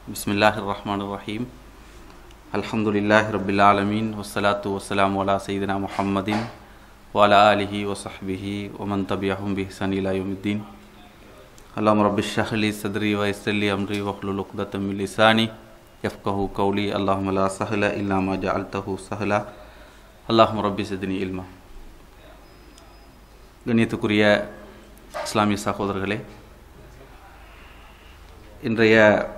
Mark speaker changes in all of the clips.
Speaker 1: بسم الله الرحمن الرحيم الحمد لله رب العالمين والصلاة والسلام على سيدنا محمد وعلى آله وصحبه ومن تبعهم بإحسان إلى يوم الدين اللهم رب اشرح لي صدري ويسر لي أمري واحلل عقدة من لساني يفقه قولي اللهم لا سهل إلا ما جعلته سهلا اللهم رب زدني علما கண்ணியத்துக்குரிய இஸ்லாமிய சகோதரர்களே இன்றைய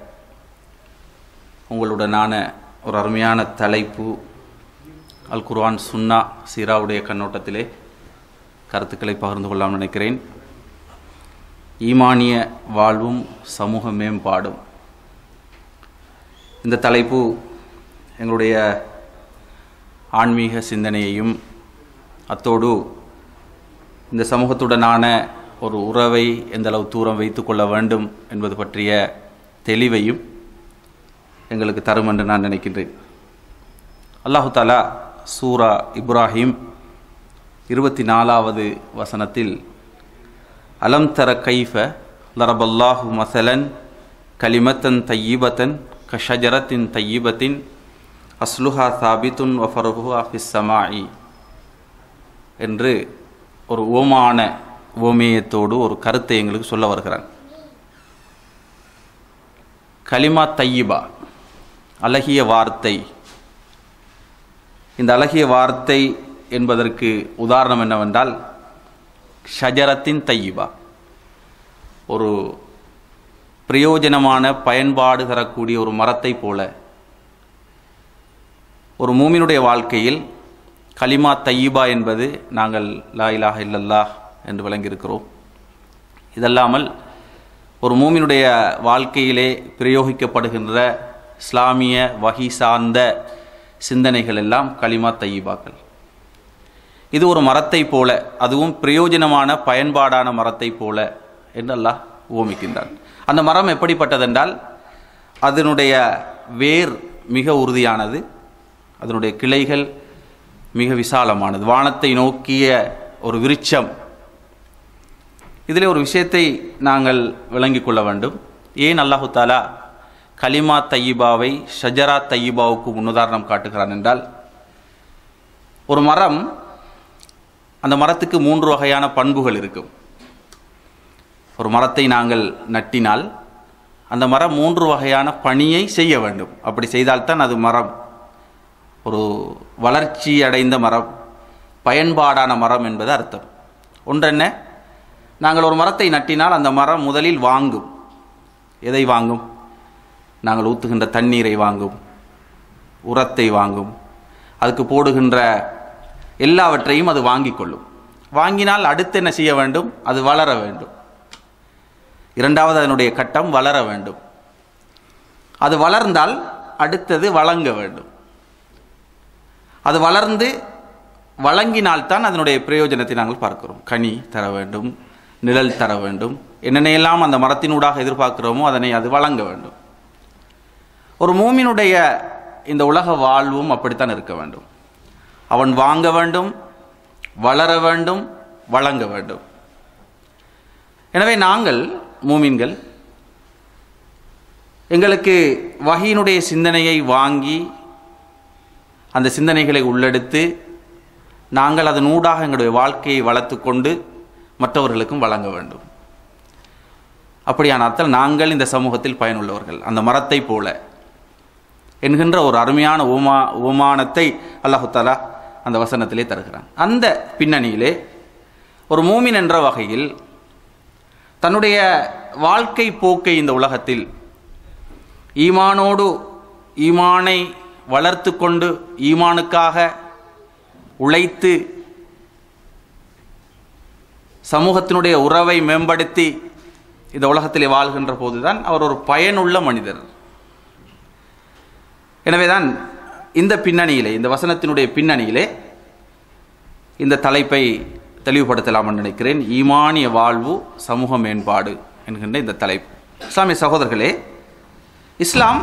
Speaker 1: உங்களுடனான ஒரு அருமையான தலைப்பு அல் குர்ஆன் சுன்னா சீராவுடைய கண்ணோட்டத்திலே கருத்துக்களை பகிர்ந்து கொள்ளலாம் நினைக்கிறேன் ஈமானிய வாழ்வும் சமூக மேம்பாடும் இந்த தலைப்பு எங்களுடைய ஆன்மீக சிந்தனையையும் அத்தோடு இந்த சமூகத்துடனான ஒரு உறவை எந்த அளவு தூரம் வைத்து கொள்ள வேண்டும் என்பது பற்றிய தெளிவையும் எங்களுக்கு தரும் என்று நான் நினைக்கின்றேன் அல்லாஹு தாலா சூரா இப்ராஹிம் இருபத்தி நாலாவது வசனத்தில் அலம் தர கைஃப லரபல்லாஹு மசலன் கலிமத்தன் தையீபத்தன் கஷஜரத்தின் தையீபத்தின் அஸ்லுஹா சாபித்துன் வஃபருஹா ஃபிஸ்ஸமாயி என்று ஒரு ஓமான ஓமேயத்தோடு ஒரு கருத்தை எங்களுக்கு சொல்ல வருகிறான் கலிமா தையிபா அழகிய வார்த்தை இந்த அழகிய வார்த்தை என்பதற்கு உதாரணம் என்னவென்றால் ஷஜரத்தின் தையிபா ஒரு பிரயோஜனமான பயன்பாடு தரக்கூடிய ஒரு மரத்தை போல ஒரு மூமினுடைய வாழ்க்கையில் கலிமா தையிபா என்பது நாங்கள் லா இலாஹ இல்லல்லாஹ் என்று விளங்கியிருக்கிறோம் இதல்லாமல் ஒரு மூமினுடைய வாழ்க்கையிலே பிரயோகிக்கப்படுகின்ற இஸ்லாமிய வகி சார்ந்த சிந்தனைகள் எல்லாம் களிமா தையிபாக்கள் இது ஒரு மரத்தை போல அதுவும் பிரயோஜனமான பயன்பாடான மரத்தை போல என்று அல்லாஹ் ஓமிக்கின்றான் அந்த மரம் எப்படிப்பட்டதென்றால் அதனுடைய வேர் மிக உறுதியானது அதனுடைய கிளைகள் மிக விசாலமானது வானத்தை நோக்கிய ஒரு விருட்சம் இதில் ஒரு விஷயத்தை நாங்கள் விளங்கிக் கொள்ள வேண்டும் ஏன் அல்லாஹு தாலா கலிமா தையிபாவை ஷஜரா தையிபாவுக்கு முன்னுதாரணம் காட்டுகிறான் என்றால் ஒரு மரம் அந்த மரத்துக்கு மூன்று வகையான பண்புகள் இருக்கும் ஒரு மரத்தை நாங்கள் நட்டினால் அந்த மரம் மூன்று வகையான பணியை செய்ய வேண்டும் அப்படி செய்தால்தான் அது மரம் ஒரு வளர்ச்சி அடைந்த மரம் பயன்பாடான மரம் என்பது அர்த்தம் ஒன்றென்ன நாங்கள் ஒரு மரத்தை நட்டினால் அந்த மரம் முதலில் வாங்கும் எதை வாங்கும் நாங்கள் ஊற்றுகின்ற தண்ணீரை வாங்கும் உரத்தை வாங்கும் அதுக்கு போடுகின்ற எல்லாவற்றையும் அது வாங்கிக் கொள்ளும் வாங்கினால் அடுத்து என்ன செய்ய வேண்டும் அது வளர வேண்டும் இரண்டாவது அதனுடைய கட்டம் வளர வேண்டும் அது வளர்ந்தால் அடுத்தது வழங்க வேண்டும் அது வளர்ந்து வழங்கினால்தான் அதனுடைய பிரயோஜனத்தை நாங்கள் பார்க்கிறோம் கனி தர வேண்டும் நிழல் தர வேண்டும் என்னென்னையெல்லாம் அந்த மரத்தினூடாக எதிர்பார்க்கிறோமோ அதனை அது வழங்க வேண்டும் ஒரு மூமினுடைய இந்த உலக வாழ்வும் அப்படித்தான் இருக்க வேண்டும் அவன் வாங்க வேண்டும் வளர வேண்டும் வழங்க வேண்டும் எனவே நாங்கள் மூமின்கள் எங்களுக்கு வகையினுடைய சிந்தனையை வாங்கி அந்த சிந்தனைகளை உள்ளெடுத்து நாங்கள் அதன் ஊடாக எங்களுடைய வாழ்க்கையை வளர்த்து கொண்டு மற்றவர்களுக்கும் வழங்க வேண்டும் அப்படியான அர்த்தம் நாங்கள் இந்த சமூகத்தில் பயனுள்ளவர்கள் அந்த மரத்தை போல என்கின்ற ஒரு அருமையான ஓமா ஓமானத்தை அல்லாஹு தாலா அந்த வசனத்திலே தருகிறான் அந்த பின்னணியிலே ஒரு மூமின் என்ற வகையில் தன்னுடைய வாழ்க்கை போக்கை இந்த உலகத்தில் ஈமானோடு ஈமானை வளர்த்து கொண்டு ஈமானுக்காக உழைத்து சமூகத்தினுடைய உறவை மேம்படுத்தி இந்த உலகத்திலே வாழ்கின்ற போதுதான் அவர் ஒரு பயனுள்ள மனிதர் எனவேதான் இந்த பின்னணியிலே இந்த வசனத்தினுடைய பின்னணியிலே இந்த தலைப்பை தெளிவுபடுத்தலாம் என்று நினைக்கிறேன் ஈமானிய வாழ்வு சமூக மேம்பாடு என்கின்ற இந்த தலைப்பு இஸ்லாமிய சகோதரர்களே இஸ்லாம்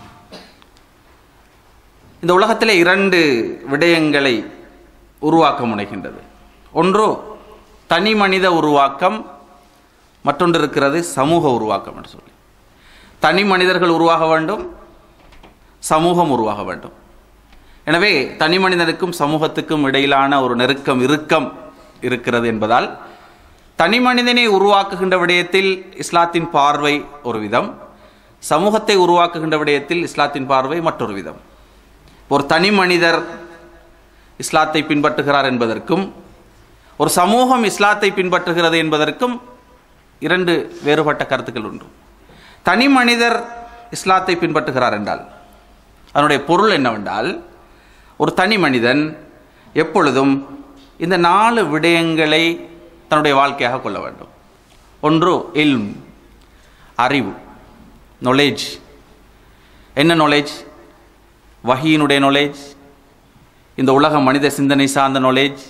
Speaker 1: இந்த உலகத்திலே இரண்டு விடயங்களை உருவாக்க முனைகின்றது ஒன்று தனி மனித உருவாக்கம் மற்றொன்று இருக்கிறது சமூக உருவாக்கம் என்று சொல்லி தனி மனிதர்கள் உருவாக வேண்டும் சமூகம் உருவாக வேண்டும் எனவே தனி மனிதனுக்கும் சமூகத்துக்கும் இடையிலான ஒரு நெருக்கம் இறுக்கம் இருக்கிறது என்பதால் தனி மனிதனை உருவாக்குகின்ற விடயத்தில் இஸ்லாத்தின் பார்வை ஒரு விதம் சமூகத்தை உருவாக்குகின்ற விடயத்தில் இஸ்லாத்தின் பார்வை மற்றொரு விதம் ஒரு தனி மனிதர் இஸ்லாத்தை பின்பற்றுகிறார் என்பதற்கும் ஒரு சமூகம் இஸ்லாத்தை பின்பற்றுகிறது என்பதற்கும் இரண்டு வேறுபட்ட கருத்துக்கள் உண்டு தனி மனிதர் இஸ்லாத்தை பின்பற்றுகிறார் என்றால் அதனுடைய பொருள் என்னவென்றால் ஒரு தனி மனிதன் எப்பொழுதும் இந்த நாலு விடயங்களை தன்னுடைய வாழ்க்கையாக கொள்ள வேண்டும் ஒன்று இல்ம் அறிவு knowledge என்ன knowledge வஹியினுடைய knowledge இந்த உலகம் மனித சிந்தனை சார்ந்த knowledge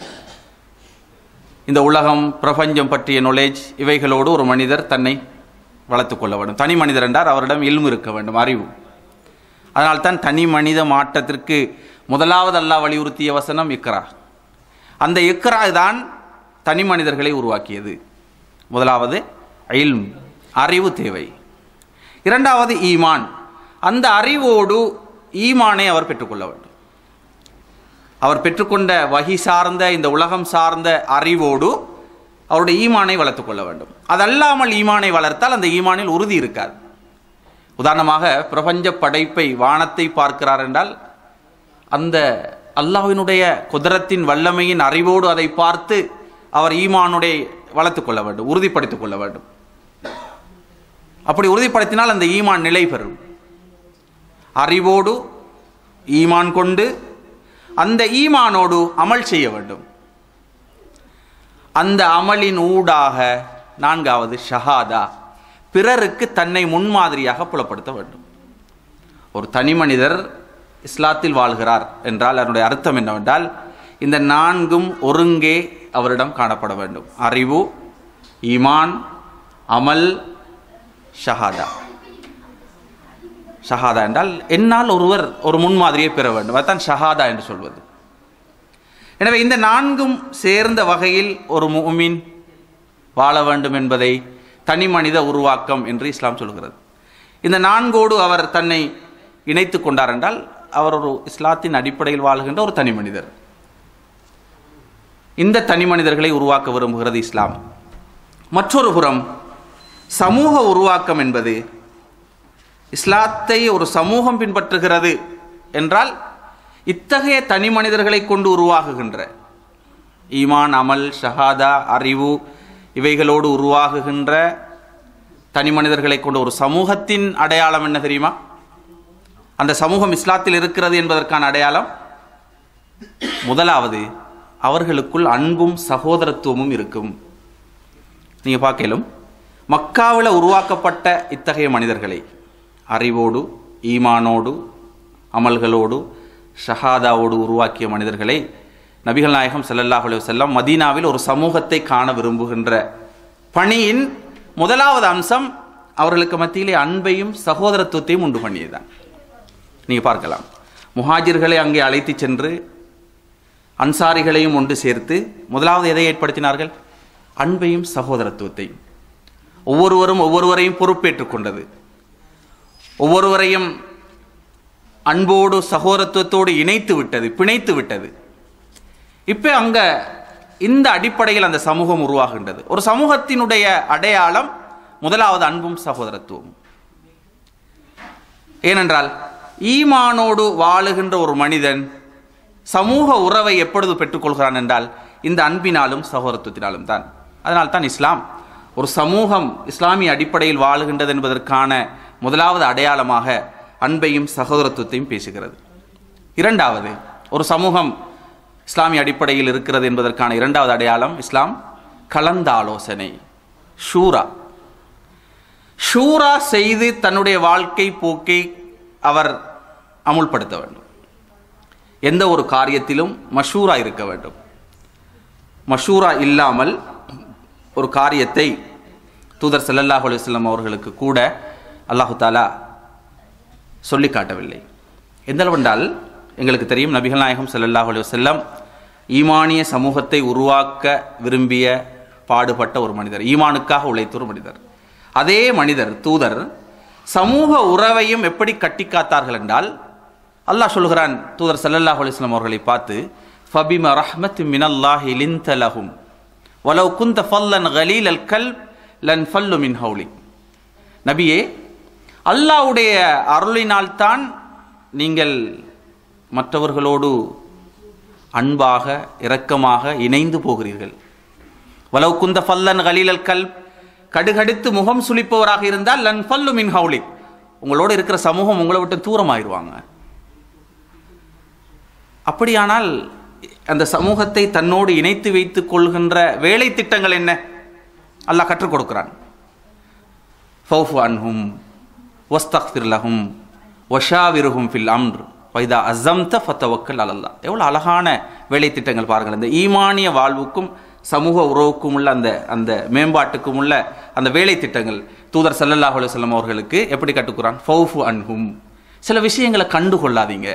Speaker 1: இந்த உலகம் பிரபஞ்சம் பற்றிய knowledge இவைகளோடு ஒரு மனிதர் தன்னை வளர்த்துக் கொள்ள வேண்டும் தனி மனிதர் என்றால் அவரிடம் இல்மு இருக்க வேண்டும் அறிவு அதனால்தான் தனி மனித மாற்றத்திற்கு முதலாவது அல்லாஹ் வலியுறுத்திய வசனம் இக்ரா அந்த இக்ரா தான் தனி மனிதர்களை உருவாக்கியது முதலாவது இல்ம் அறிவு தேவை இரண்டாவது ஈமான் அந்த அறிவோடு ஈமானை அவர் பெற்றுக்கொள்ள வேண்டும் அவர் பெற்றுக்கொண்ட வகி சார்ந்த இந்த உலகம் சார்ந்த அறிவோடு அவருடைய ஈமானை வளர்த்துக் கொள்ள வேண்டும் அதல்லாமல் ஈமானை வளர்த்தால் அந்த ஈமானில் உறுதி இருக்காது உதாரணமாக பிரபஞ்ச படைப்பை வானத்தை பார்க்கிறார் என்றால் அந்த அல்லாஹ்வினுடைய குதிரத்தின் வல்லமையின் அறிவோடு அதை பார்த்து அவர் ஈமானுடைய வளர்த்துக் கொள்ள வேண்டும் உறுதிப்படுத்திக் கொள்ள வேண்டும் அப்படி உறுதிப்படுத்தினால் அந்த ஈமான் நிலை பெறும் அறிவோடு ஈமான் கொண்டு அந்த ஈமானோடு அமல் செய்ய வேண்டும் அந்த அமலின் ஊடாக நான்காவது ஷஹாதா பிறருக்கு தன்னை முன்மாதிரியாக புலப்படுத்த வேண்டும் ஒரு தனி மனிதர் இஸ்லாத்தில் வாழ்கிறார் என்றால் அதனுடைய அர்த்தம் என்னவென்றால் இந்த நான்கும் ஒருங்கே அவரிடம் காணப்பட வேண்டும் அறிவு ஈமான் அமல் ஷஹாதா ஷஹாதா என்றால் என்னால் ஒருவர் ஒரு முன்மாதிரியை பெற வேண்டும் அதுதான் ஷஹாதா என்று சொல்வது எனவே இந்த நான்கும் சேர்ந்த வகையில் ஒரு முமின் வாழ வேண்டும் என்பதை தனி மனித உருவாக்கம் என்று இஸ்லாம் சொல்கிறது இந்த நான்கோடு அவர் தன்னை இணைத்து கொண்டார் என்றால் அவர் ஒரு இஸ்லாத்தின் அடிப்படையில் வாழ்கின்ற ஒரு தனி மனிதர் இந்த தனி மனிதர்களை உருவாக்க விரும்புகிறது இஸ்லாம் மற்றொரு புறம் சமூக உருவாக்கம் என்பது இஸ்லாத்தை ஒரு சமூகம் பின்பற்றுகிறது என்றால் இத்தகைய தனி மனிதர்களை கொண்டு உருவாகுகின்ற ஈமான் அமல் ஷஹாதா அறிவு இவைகளோடு உருவாகுகின்ற தனி மனிதர்களை கொண்ட ஒரு சமூகத்தின் அடையாளம் என்ன தெரியுமா அந்த சமூகம் இஸ்லாத்தில் இருக்கிறது என்பதற்கான அடையாளம் முதலாவது அவர்களுக்குள் அன்பும் சகோதரத்துவமும் இருக்கும் நீங்க பார்க்கலும் மக்காவில் உருவாக்கப்பட்ட இத்தகைய மனிதர்களை அறிவோடு ஈமானோடு அமல்களோடு ஷஹாதாவோடு உருவாக்கிய மனிதர்களை நபிகள் நாயகம் ஸல்லல்லாஹு அலைஹி வஸல்லம் மதீனாவில் ஒரு சமூகத்தை காண விரும்புகின்ற பணியின் முதலாவது அம்சம் அவர்களுக்கு மத்தியிலே அன்பையும் சகோதரத்துவத்தையும் உண்டு பண்ணியதுதான் நீங்க பார்க்கலாம் முஹாஜிர்களை அங்கே அழைத்து சென்று அன்சாரிகளையும் ஒன்று சேர்த்து முதலாவது எதை ஏற்படுத்தினார்கள் அன்பையும் சகோதரத்துவத்தையும் ஒவ்வொருவரும் ஒவ்வொருவரையும் பொறுப்பேற்றுக் கொண்டது ஒவ்வொருவரையும் அன்போடு சகோதரத்துவத்தோடு இணைத்து விட்டது பிணைத்து விட்டது இப்போ அங்க இந்த அடிப்படையில் அந்த சமூகம் உருவாகின்றது ஒரு சமூகத்தினுடைய அடையாளம் முதலாவது அன்பும் சகோதரத்துவமும் ஏனென்றால் ஈமானோடு வாழுகின்ற ஒரு மனிதன் சமூக உறவை எப்பொழுது பெற்றுக்கொள்கிறான் என்றால் இந்த அன்பினாலும் சகோதரத்துவத்தினாலும் தான் அதனால் தான் இஸ்லாம் ஒரு சமூகம் இஸ்லாமிய அடிப்படையில் வாழுகின்றது என்பதற்கான முதலாவது அடையாளமாக அன்பையும் சகோதரத்துவத்தையும் பேசுகிறது இரண்டாவது ஒரு சமூகம் இஸ்லாமிய அடிப்படையில் இருக்கிறது என்பதற்கான இரண்டாவது அடையாளம் இஸ்லாம் கலந்த ஆலோசனை ஷூரா ஷூரா செய்து தன்னுடைய வாழ்க்கை போக்கை அவர் அமுல்படுத்த வேண்டும் எந்த ஒரு காரியத்திலும் மஷூரா இருக்க வேண்டும் மஷூரா இல்லாமல் ஒரு காரியத்தை தூதர் ஸல்லல்லாஹு அலைஹி வஸல்லம் அவர்களுக்கு கூட அல்லாஹு தாலா சொல்லி காட்டவில்லை எந்த அளவென்றால் எங்களுக்கு தெரியும் நபிகள் நாயகம் ஸல்லல்லாஹு அலைஹி வஸல்லம் ஈமானிய சமூகத்தை உருவாக்க விரும்பிய பாடுபட்ட ஒரு மனிதர் ஈமானுக்காக உழைத்த ஒரு மனிதர் அதே மனிதர் தூதர் சமூக உறவையும் எப்படி கட்டி காத்தார்கள் என்றால் அல்லாஹ் சொல்கிறான் தூதர் ஸல்லல்லாஹு அலைஹி வஸல்லம் அவர்களை பார்த்து ஃபபிம ரஹ்மத் மினல்லாஹி லின்த லஹும் வலவ் குந்த ஃபல்லன் கலீலல் கல்ப் லன் ஃபல்லு மின் ஹவுலி நபியே அல்லாஹ்வுடைய அருளினால்தான் நீங்கள் மற்றவர்களோடு அன்பாக இரக்கமாக இணைந்து போகிறீர்கள் வலவ் குந்த ஃபல்லன் கலீலல் கல்ப் கடுகடுத்து முகம் சுளிப்பவராக இருந்தால் லன் ஃபல்லு மின் ஹவுலி உங்களோட இருக்கிற சமூகம் உங்களை விட்டு தூரமாயிருவாங்க அப்படியானால் அந்த சமூகத்தை தன்னோடு இணைத்து வைத்துக் கொள்கின்ற வேலை திட்டங்கள் என்ன அல்லாஹ் கற்றுக் கொடுக்கிறான் ஃபௌஃபு அன்ஹும் ஒஸ்தக்ஃபிர் லஹும் ஒஷாவிருஹும் ஃபில் அம்ர் வைதா அசம்த ஃபத்தவக்கல் அலல்லா எவ்வளோ அழகான வேலை திட்டங்கள் பாருங்கள் இந்த ஈமானிய வாழ்வுக்கும் சமூக உறவுக்கும் உள்ள அந்த அந்த மேம்பாட்டுக்கும் உள்ள அந்த வேலை திட்டங்கள் தூதர் ஸல்லல்லாஹு அலைஹி வஸல்லம் அவர்களுக்கு எப்படி கட்டுக்குறான் ஃபௌஃபு அன்ஹும் சில விஷயங்களை கண்டு கொள்ளாதீங்க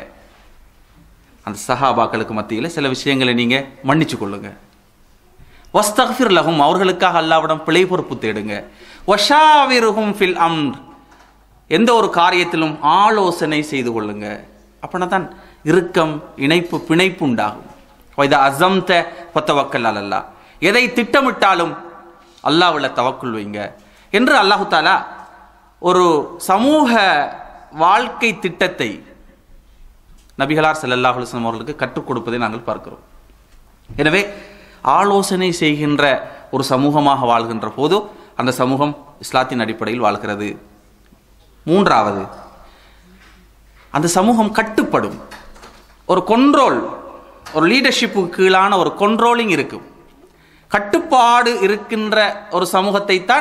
Speaker 1: அந்த சஹாபாக்களுக்கு மத்தியில் சில விஷயங்களை நீங்கள் மன்னிச்சு கொள்ளுங்க வஸ்தக்ஃபிர் லஹும் அவர்களுக்காக அல்லாவிடம் பிழை பொறுப்பு தேடுங்க வஷாவிருஹும் ஃபில் அம்ர் எந்த ஒரு காரியத்திலும் ஆலோசனை செய்து கொள்ளுங்க அப்படின்னா தான் இறுக்கம் இணைப்பு பிணைப்பு உண்டாகும் வைதா அசம்த பொத்தவக்கல் அல்லல்லா எதை திட்டமிட்டாலும் அல்லாஹ்வுல தவக்குள் வைங்க என்று அல்லாஹு தாலா ஒரு சமூக வாழ்க்கை திட்டத்தை நபிகளார் ஸல்லல்லாஹு அலைஹி வஸல்லம் அவர்களுக்கு கற்றுக் கொடுப்பதை நாங்கள் பார்க்கிறோம் எனவே ஆலோசனை செய்கின்ற ஒரு சமூகமாக வாழ்கின்ற போது அந்த சமூகம் இஸ்லாத்தின் அடிப்படையில் வாழ்கிறது மூன்றாவது அந்த சமூகம் கட்டுப்படும் ஒரு கொண்ட்ரோல் ஒரு லீடர்ஷிப்புக்கு கீழான ஒரு கொண்ட்ரோலிங் இருக்கும் கட்டுப்பாடு இருக்கின்ற ஒரு சமூகத்தை தான்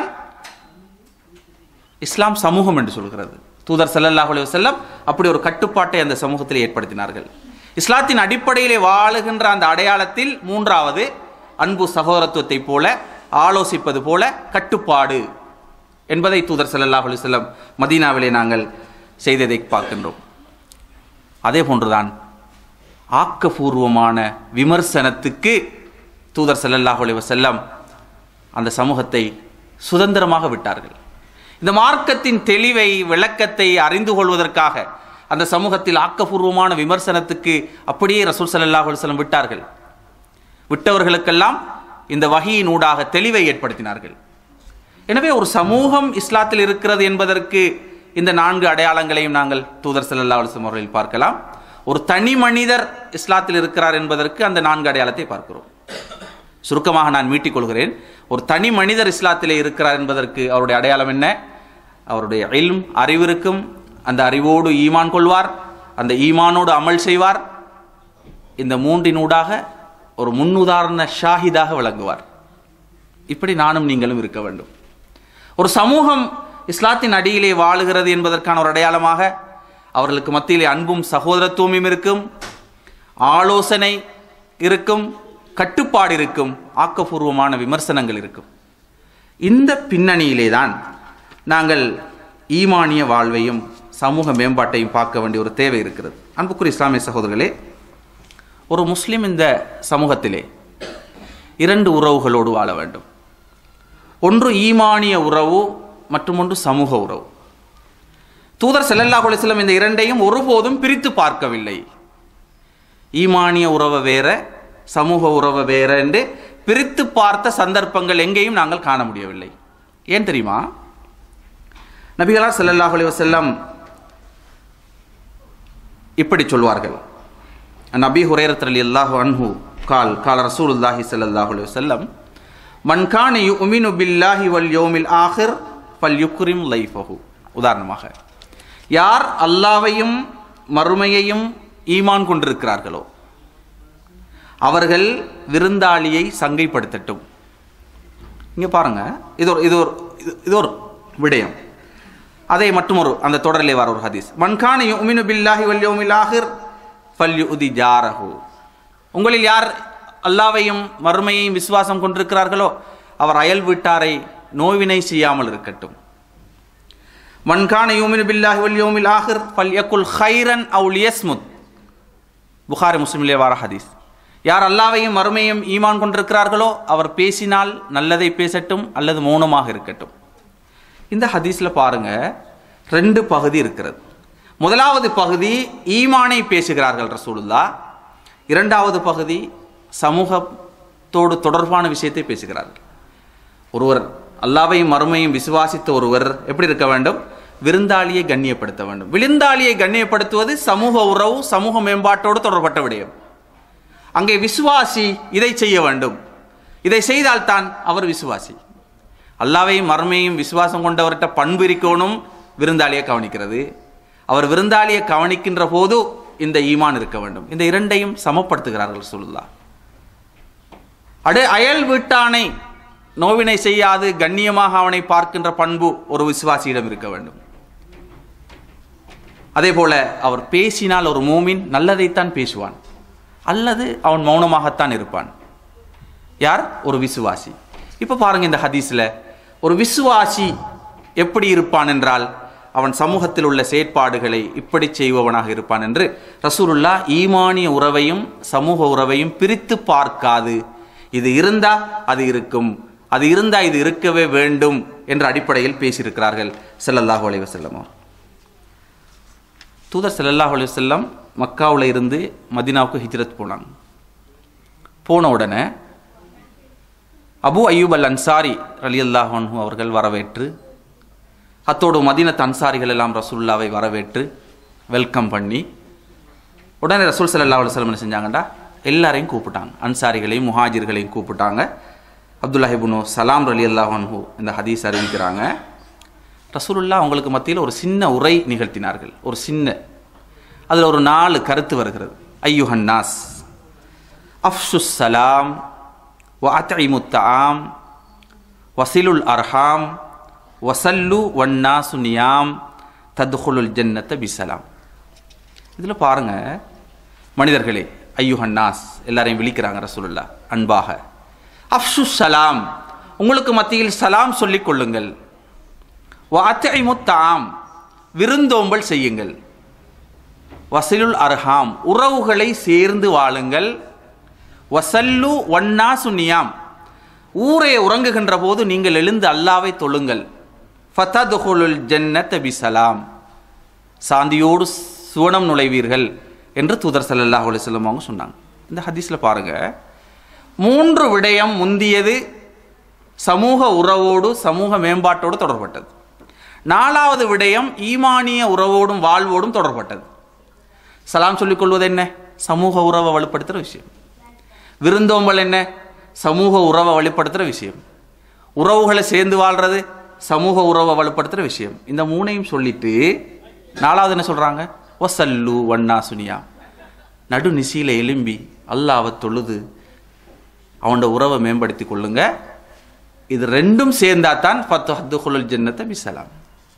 Speaker 1: இஸ்லாம் சமூகம் என்று சொல்கிறது தூதர் ஸல்லல்லாஹு அலைஹி வஸல்லம் அப்படி ஒரு கட்டுப்பாட்டை அந்த சமூகத்தில் ஏற்படுத்தினார்கள் இஸ்லாத்தின் அடிப்படையிலே வாழுகின்ற அந்த அடையாளத்தில் மூன்றாவது அன்பு சகோதரத்துவத்தை போல ஆலோசிப்பது போல கட்டுப்பாடு என்பதை தூதர் ஸல்லல்லாஹு அலைஹி வஸல்லம் மதீனாவிலே நாங்கள் செய்ததை பார்க்கின்றோம் அதே போன்றுதான் ஆக்கபூர்வமான விமர்சனத்துக்கு தூதர் ஸல்லல்லாஹு அலைஹி வஸல்லம் அந்த சமூகத்தை சுதந்திரமாக விட்டார்கள் இந்த மார்க்கத்தின் தெளிவை விளக்கத்தை அறிந்து கொள்வதற்காக அந்த சமூகத்தில் ஆக்கபூர்வமான விமர்சனத்துக்கு அப்படியே ரசூல் ஸல்லல்லாஹு அலைஹி வஸல்லம் விட்டார்கள் விட்டவர்களுக்கெல்லாம் இந்த வகையின் ஊடாக தெளிவை ஏற்படுத்தினார்கள் எனவே ஒரு சமூகம் இஸ்லாத்தில் இருக்கிறது என்பதற்கு இந்த நான்கு அடையாளங்களையும் நாங்கள் தூதர் ஸல்லல்லாஹு அலைஹி வஸல்லம் அவர்களில் பார்க்கலாம் ஒரு தனி மனிதர் இஸ்லாத்தில் இருக்கிறார் என்பதற்கு அந்த நான்கு அடையாளத்தை பார்க்கிறோம் சுருக்கமாக நான் மீட்டிக் கொள்கிறேன் ஒரு தனி மனிதர் இஸ்லாத்திலே இருக்கிறார் என்பதற்கு அவருடைய அடையாளம் என்ன அவருடைய இல்ம் அறிவு இருக்கும் அந்த அறிவோடு ஈமான் கொள்வார் அந்த ஈமானோடு அமல் செய்வார் இந்த மூன்றினூடாக ஒரு முன்னுதாரண ஷாஹிதாக விளங்குவார் இப்படி நானும் நீங்களும் இருக்க வேண்டும் ஒரு சமூகம் இஸ்லாத்தின் அடியிலே வாழுகிறது என்பதற்கான ஒரு அடையாளமாக அவர்களுக்கு மத்தியிலே அன்பும் சகோதரத்துவமும் இருக்கும் ஆலோசனை இருக்கும் கட்டுப்பாடு இருக்கும் ஆக்கப்பூர்வமான விமர்சனங்கள் இருக்கும் இந்த பின்னணியிலே தான் நாங்கள் ஈமானிய வாழ்வையும் சமூக மேம்பாட்டையும் பார்க்க வேண்டிய ஒரு தேவை இருக்கிறது அன்புக்குரிய இஸ்லாமிய சகோதரர்களே ஒரு முஸ்லிம் இந்த சமூகத்திலே இரண்டு உறவுகளோடு வாழ வேண்டும் ஒன்று ஈமானிய உறவு மற்றும் ஒன்று சமூக உறவு தூதர் ஸல்லல்லாஹு அலைஹி வஸல்லம் இந்த இரண்டையும் ஒருபோதும் பிரித்து பார்க்கவில்லை ஈமானிய உறவை வேற சமூக உறவை வேற என்று பிரித்து பார்த்த சந்தர்ப்பங்கள் எங்கேயும் நாங்கள் காண முடியவில்லை ஏன் தெரியுமா நபிகளார் ஸல்லல்லாஹு அலைஹி வஸல்லம் இப்படி சொல்வார்கள் நபி ஹுரைரத் ரலியல்லாஹு அன்ஹு கால் கால ரசூலுல்லாஹி ஸல்லல்லாஹு அலைஹி வஸல்லம் மன் கான யுமினு பில்லாஹி வல் யௌமில் ஆஹிர் ஃபல் யுக்ரிம் லைஃபஹு உதாரணமாக யார் அல்லாவையும் மறுமையையும் ஈமான் கொண்டிருக்கிறார்களோ அவர்கள் விருந்தாளியை சங்கைப்படுத்தட்டும் இங்கே பாருங்க இது ஒரு இது ஒரு இது- இது ஒரு விடயம் அதே மற்றும் ஒரு அந்த தொடரிலே வர ஒரு ஹதீஸ் மன்கான யுமினு பில்லாஹி வல் யௌமில் ஆஹிர் ஃபல்யுதி ஜாரஹு உங்களில் யார் அல்லாவையும் மறுமையையும் விசுவாசம் கொண்டிருக்கிறார்களோ அவர் அயல் வீட்டாரை நோவினை செய்யாமல் இருக்கட்டும் மன்கான யூமினு பில்லாஹி வல் யௌமில் ஆஹிர் ஃபல்யகுல் ஹைரன் அவு லியஸ்முத் புகாரி முஸ்லிமிலே வார ஹதீஸ் யார் அல்லாவையும் மறுமையும் ஈமான் கொண்டிருக்கிறார்களோ அவர் பேசினால் நல்லதை பேசட்டும் அல்லது மௌனமாக இருக்கட்டும் இந்த ஹதீஸில் பாருங்க ரெண்டு பகுதி இருக்கிறது முதலாவது பகுதி ஈமானை பேசுகிறார்கள் ரசூலுல்லா இரண்டாவது பகுதி சமூகத்தோடு தொடர்பான விஷயத்தை பேசுகிறார்கள் ஒருவர் அல்லாவையும் மறுமையும் விசுவாசித்த ஒருவர் எப்படி இருக்க வேண்டும் விருந்தாளியை கண்ணியப்படுத்த வேண்டும் விருந்தாளியை கண்ணியப்படுத்துவது சமூக உறவு சமூக மேம்பாட்டோடு தொடர்பட்ட விடயம் அங்கே விசுவாசி இதை செய்ய வேண்டும் இதை செய்தால்தான் அவர் விசுவாசி அல்லாவையும் மறுமையும் விசுவாசம் கொண்டவர்கிட்ட பண்பு இருக்கணும் விருந்தாளியை கவனிக்கிறது அவர் விருந்தாளியை கவனிக்கின்ற போது இந்த ஈமான் இருக்க வேண்டும் இந்த இரண்டையும் சமப்படுத்துகிறார்கள் சொல்லுதா அடு அயல் வீட்டானை நோவினை செய்யாது கண்ணியமாக அவனை பார்க்கின்ற பண்பு ஒரு விசுவாசியிடம் இருக்க வேண்டும் அதே போல அவர் பேசினால் ஒரு மூமின் நல்லதைத்தான் பேசுவான் அல்லது அவன் மௌனமாகத்தான் இருப்பான் யார் ஒரு விசுவாசி இப்ப பாருங்க இந்த ஹதீஸ்ல ஒரு விசுவாசி எப்படி இருப்பான் என்றால் அவன் சமூகத்தில் உள்ள செயற்பாடுகளை இப்படி செய்பவனாக இருப்பான் என்று ரசூலுல்லா ஈமானிய உறவையும் சமூக உறவையும் பிரித்து பார்க்காது இது இருந்தா அது இருக்கும் அது இருந்தா இது இருக்கவே வேண்டும் என்ற அடிப்படையில் பேசியிருக்கிறார்கள் ஸல்லல்லாஹு அலைஹி வஸல்லம் அவர் தூதர் ஸல்லல்லாஹு அலைஹி வஸல்லம் மக்காவுல இருந்து மதீனாவுக்கு ஹிஜ்ரத் போனாங்க போன உடனே அபு அய்யூப் அல் அன்சாரி ரலியல்லாஹு அன்ஹு அவர்கள் வரவேற்று அத்தோடு மதீனத் அன்சாரிகள் எல்லாம் ரசூல்லாவை வரவேற்று வெல்கம் பண்ணி உடனே ரசூல் ஸல்லல்லாஹு அலைஹி வஸல்லம் என்ன செஞ்சாங்கடா எல்லாரையும் கூப்பிட்டாங்க அன்சாரிகளையும் முஹாஜிர்களையும் கூப்பிட்டாங்க அப்துல்லாஹ் இப்னு சலாம் ரலியல்லாஹு அன்ஹு இந்த ஹதீஸ் அறிவிக்கிறாங்க ரசூலுல்லா அவங்களுக்கு மத்தியில் ஒரு சின்ன உரை நிகழ்த்தினார்கள் ஒரு சின்ன அதில் ஒரு நாலு கருத்து வருகிறது ஐயுஹன்னாஸ் அஃப்ஷுஸ் சலாம் வஅத்இமு தஆம் வசிலுல் அர்ஹாம் வசல்லு வன்னாசு நியாம் தத்ஹுலுல் ஜன்னத்த பிசலாம் இதில் பாருங்க மனிதர்களே ஐயுஹன்னாஸ் எல்லாரையும் விழிக்கிறாங்க ரசூலுல்லா அன்பாக அஃப்ஷு சலாம் உங்களுக்கு மத்தியில் சலாம் சொல்லிக் கொள்ளுங்கள் வஅத்இமு தஆம் விருந்தோம்பல் செய்யுங்கள் வசிலுல் அர்ஹாம் உறவுகளை சேர்ந்து வாழுங்கள் வசல்லு வன்னாசு நியாம் ஊரே உறங்குகின்ற போது நீங்கள் எழுந்து அல்லாவை தொழுங்கள் ஃபததுஹுலுல் ஜன்னத பிசலாம் சாந்தியோடு சுவனம் நுழைவீர்கள் என்று தூதர் ஸல்லல்லாஹு அலைஹி வஸல்லம் அவங்க சொன்னாங்க இந்த ஹதீஸ்ல பாருங்க மூன்று விடயம் முந்தியது சமூக உறவோடு சமூக மேம்பாட்டோடு தொடர்பட்டது நாலாவது விடயம் ஈமானிய உறவோடும் வாழ்வோடும் தொடர்பட்டது சலாம் சொல்லிக் கொள்வது என்ன சமூக உறவை வலுப்படுத்துகிற விஷயம் விருந்தோம்பல் என்ன சமூக உறவை வலுப்படுத்துகிற விஷயம் உறவுகளை சேர்ந்து வாழ்றது சமூக உறவை வலுப்படுத்துகிற விஷயம் இந்த மூணையும் சொல்லிட்டு நாலாவது என்ன சொல்றாங்க ஒசல்லு வண்ணா சுனியா நடு நிசியில எலும்பி அல்லாவை தொழுது அவனோட உறவை மேம்படுத்தி கொள்ளுங்க இது ரெண்டும் சேர்ந்தா தான் பத்து ஹத்து குலுல் ஜன்னத்தை பிசலாம்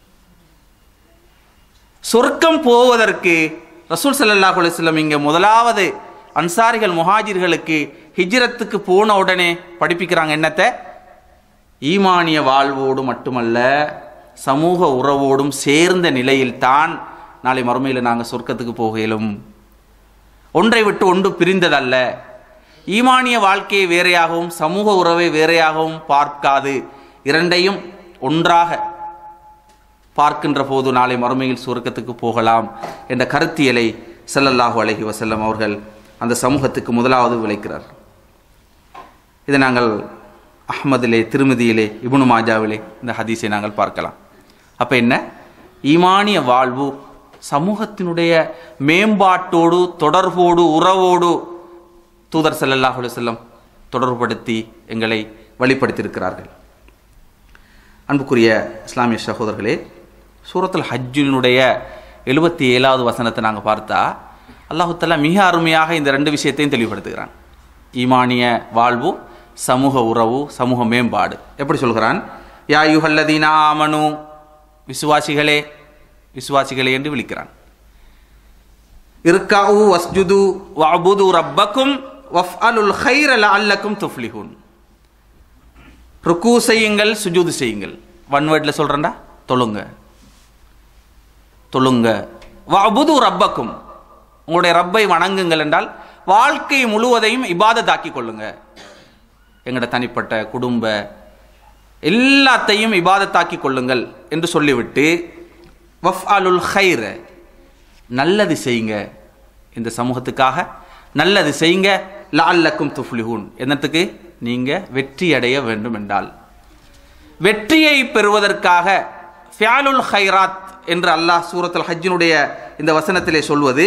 Speaker 1: சொர்க்கம் போவதற்கு ரசூல் ஸல்லல்லாஹு அலைஹி வஸல்லம் இங்க முதலாவது அன்சாரிகள் முஹாஜிர்களுக்கு ஹிஜ்ரத்துக்கு போன உடனே படிப்பிக்கிறாங்க என்னத்தை ஈமானிய வாழ்வோடு மட்டுமல்ல சமூக உறவோடும் சேர்ந்த நிலையில்தான் நாளை மறுமையில் நாங்கள் சொர்க்கத்துக்கு போகலும் ஒன்றை விட்டு ஒன்று பிரிந்ததல்ல ஈமானிய வாழ்க்கையை வேறையாகவும் சமூக உறவை வேறையாகவும் பார்க்காது இரண்டையும் ஒன்றாக பார்க்கின்ற போது நாளை மறுமையில் சுருக்கத்துக்கு போகலாம் என்ற கருத்தியலை ஸல்லல்லாஹு அலைஹி வஸல்லம் அவர்கள் அந்த சமூகத்துக்கு முதலாவது விளைக்கிறார் இதை நாங்கள் அஹ்மதிலே திருமதியிலே இப்னு மாஜாவிலே இந்த ஹதீஸை நாங்கள் பார்க்கலாம் அப்போ என்ன ஈமானிய வாழ்வு சமூகத்தினுடைய மேம்பாட்டோடு தொடர்போடு உறவோடு தூதர் ஸல்லல்லாஹு அலைஹி வஸல்லம் தொடர்புபடுத்தி எங்களை வழிப்படுத்தியிருக்கிறார்கள் அன்புக்குரிய இஸ்லாமிய சகோதரர்களே சூரத்துல் ஹஜ்ஜினுடைய எழுபத்தி ஏழாவது வசனத்தை நாங்கள் பார்த்தா அல்லாஹு தஆலா மிக அருமையாக இந்த ரெண்டு விஷயத்தையும் தெளிவுபடுத்துகிறான் ஈமானிய வாழ்வு சமூக உறவு சமூக மேம்பாடு எப்படி சொல்கிறான் யா யுஹல்லதீனா ஆமனு விசுவாசிகளே விசுவாசிகளே என்று விളിக்கிறான் இர்காவு வஸ்ஜுது வஅபுது ரப்பக்கும் வஃஅலுல் கைர லஅல்லக்கும் துஃப்லிஹூன் ருக்கு செய்யுங்கள் சுஜூது செய்யுங்கள் ஒன் வேர்டில் சொல்கிறேன்டா தொழுங்க தொழுங்க வஅபுது ரப்பக்கும் உங்களுடைய ரப்பை வணங்குங்கள் என்றால் வாழ்க்கை முழுவதையும் இபாதத்தாக்கி கொள்ளுங்க எங்களோட தனிப்பட்ட குடும்ப எல்லாத்தையும் இபாதத்தாக்கி கொள்ளுங்கள் என்று சொல்லிவிட்டு வஃப் அலுல் ஹைர நல்லது செய்யுங்க இந்த சமூகத்துக்காக நல்லது செய்யுங்க லால்லக்கும் துஃப்லிஹூன் என்னத்துக்கு நீங்க வெற்றி அடைய வேண்டும் என்றால் வெற்றியை பெறுவதற்காக ஃபியாலுல் ஹைராத் என்று அல்லாஹ் சூரத்துல் ஹஜ்ஜினுடைய இந்த வசனத்திலே சொல்வது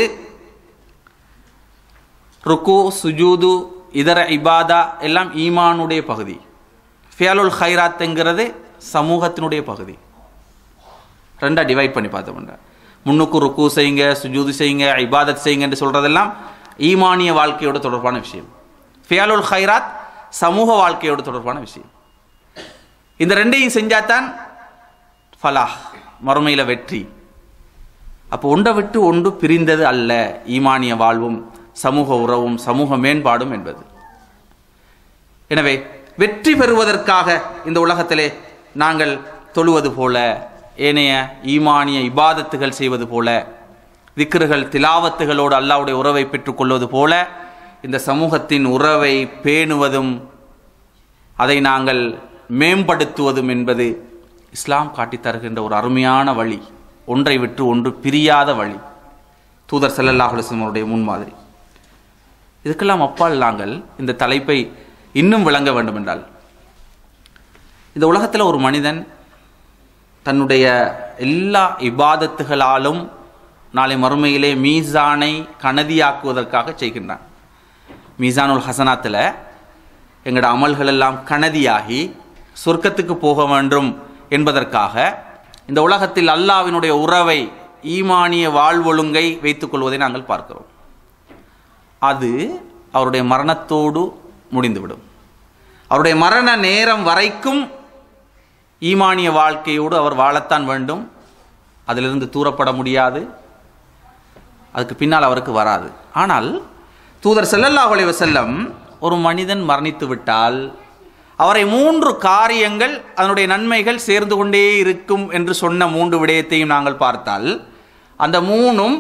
Speaker 1: ருக்கு சுஜூது இதர இபாதா எல்லாம் ஈமானுடைய பகுதி ஃபியாலுல் ஹைராத்துங்கிறது சமூகத்தினுடைய பகுதி ரெண்டாக டிவைட் பண்ணி பார்த்தோம்னா முன்னுக்கு ருக்கு செய்யுங்க சுஜூது செய்யுங்க இபாதத் செய்யுங்கன்னு சொல்கிறதெல்லாம் ஈமானிய வாழ்க்கையோட தொடர்பான விஷயம் ஃபியாலுல் ஹைராத் சமூக வாழ்க்கையோட தொடர்பான விஷயம் இந்த ரெண்டையும் செஞ்சாதான் ஃபலாஹ் மறுமையில் வெற்றி அப்போ ஒன்றை விட்டு ஒன்று பிரிந்தது அல்ல ஈமானிய வாழ்வும் சமூக உறவும் சமூக மேம்பாடும் என்பது எனவே வெற்றி பெறுவதற்காக இந்த உலகத்திலே நாங்கள் தொழுவது போல ஏனைய ஈமானிய இபாதத்துகள் செய்வது போல திக்ருகள் திலாவத்துகளோடு அல்லாவுடைய உறவை பெற்றுக்கொள்வது போல இந்த சமூகத்தின் உறவை பேணுவதும் அதை நாங்கள் மேம்படுத்துவதும் என்பது இஸ்லாம் காட்டித் தருகின்ற ஒரு அருமையான வழி ஒன்றை விட்டு ஒன்று பிரியாத வழி தூதர் ஸல்லல்லாஹு அலைஹி வஸல்லம் அவருடைய முன்மாதிரி இதுக்கெல்லாம் அப்பால் நாங்கள் இந்த தலைப்பை இன்னும் விளங்க வேண்டும் என்றால் இந்த உலகத்தில் ஒரு மனிதன் தன்னுடைய எல்லா இபாதத்துகளாலும் நாளை மறுமையிலே மீசானை கனதியாக்குவதற்காக செய்கின்றான் மீசானுல் ஹசனாத்தில் எங்களோட அமல்கள் எல்லாம் கனதியாகி சொர்க்கத்துக்கு போக வேண்டும் என்பதற்காக இந்த உலகத்தில் அல்லாவினுடைய உறவை ஈமானிய வாழ்வொழுங்கை வைத்துக் கொள்வதை நாங்கள் பார்க்கிறோம் அது அவருடைய மரணத்தோடு முடிந்துவிடும் அவருடைய மரண நேரம் வரைக்கும் ஈமானிய வாழ்க்கையோடு அவர் வாழத்தான் வேண்டும் அதிலிருந்து தூரப்பட முடியாது அதுக்கு பின்னால் அவருக்கு வராது ஆனால் தூதர் ஸல்லல்லாஹு அலைஹி வஸல்லம் ஒரு மனிதன் மரணித்து விட்டால் அவரை மூன்று காரியங்கள் அதனுடைய நன்மைகள் சேர்ந்து கொண்டே இருக்கும் என்று சொன்ன மூன்று விடயத்தையும் நாங்கள் பார்த்தால் அந்த மூணும்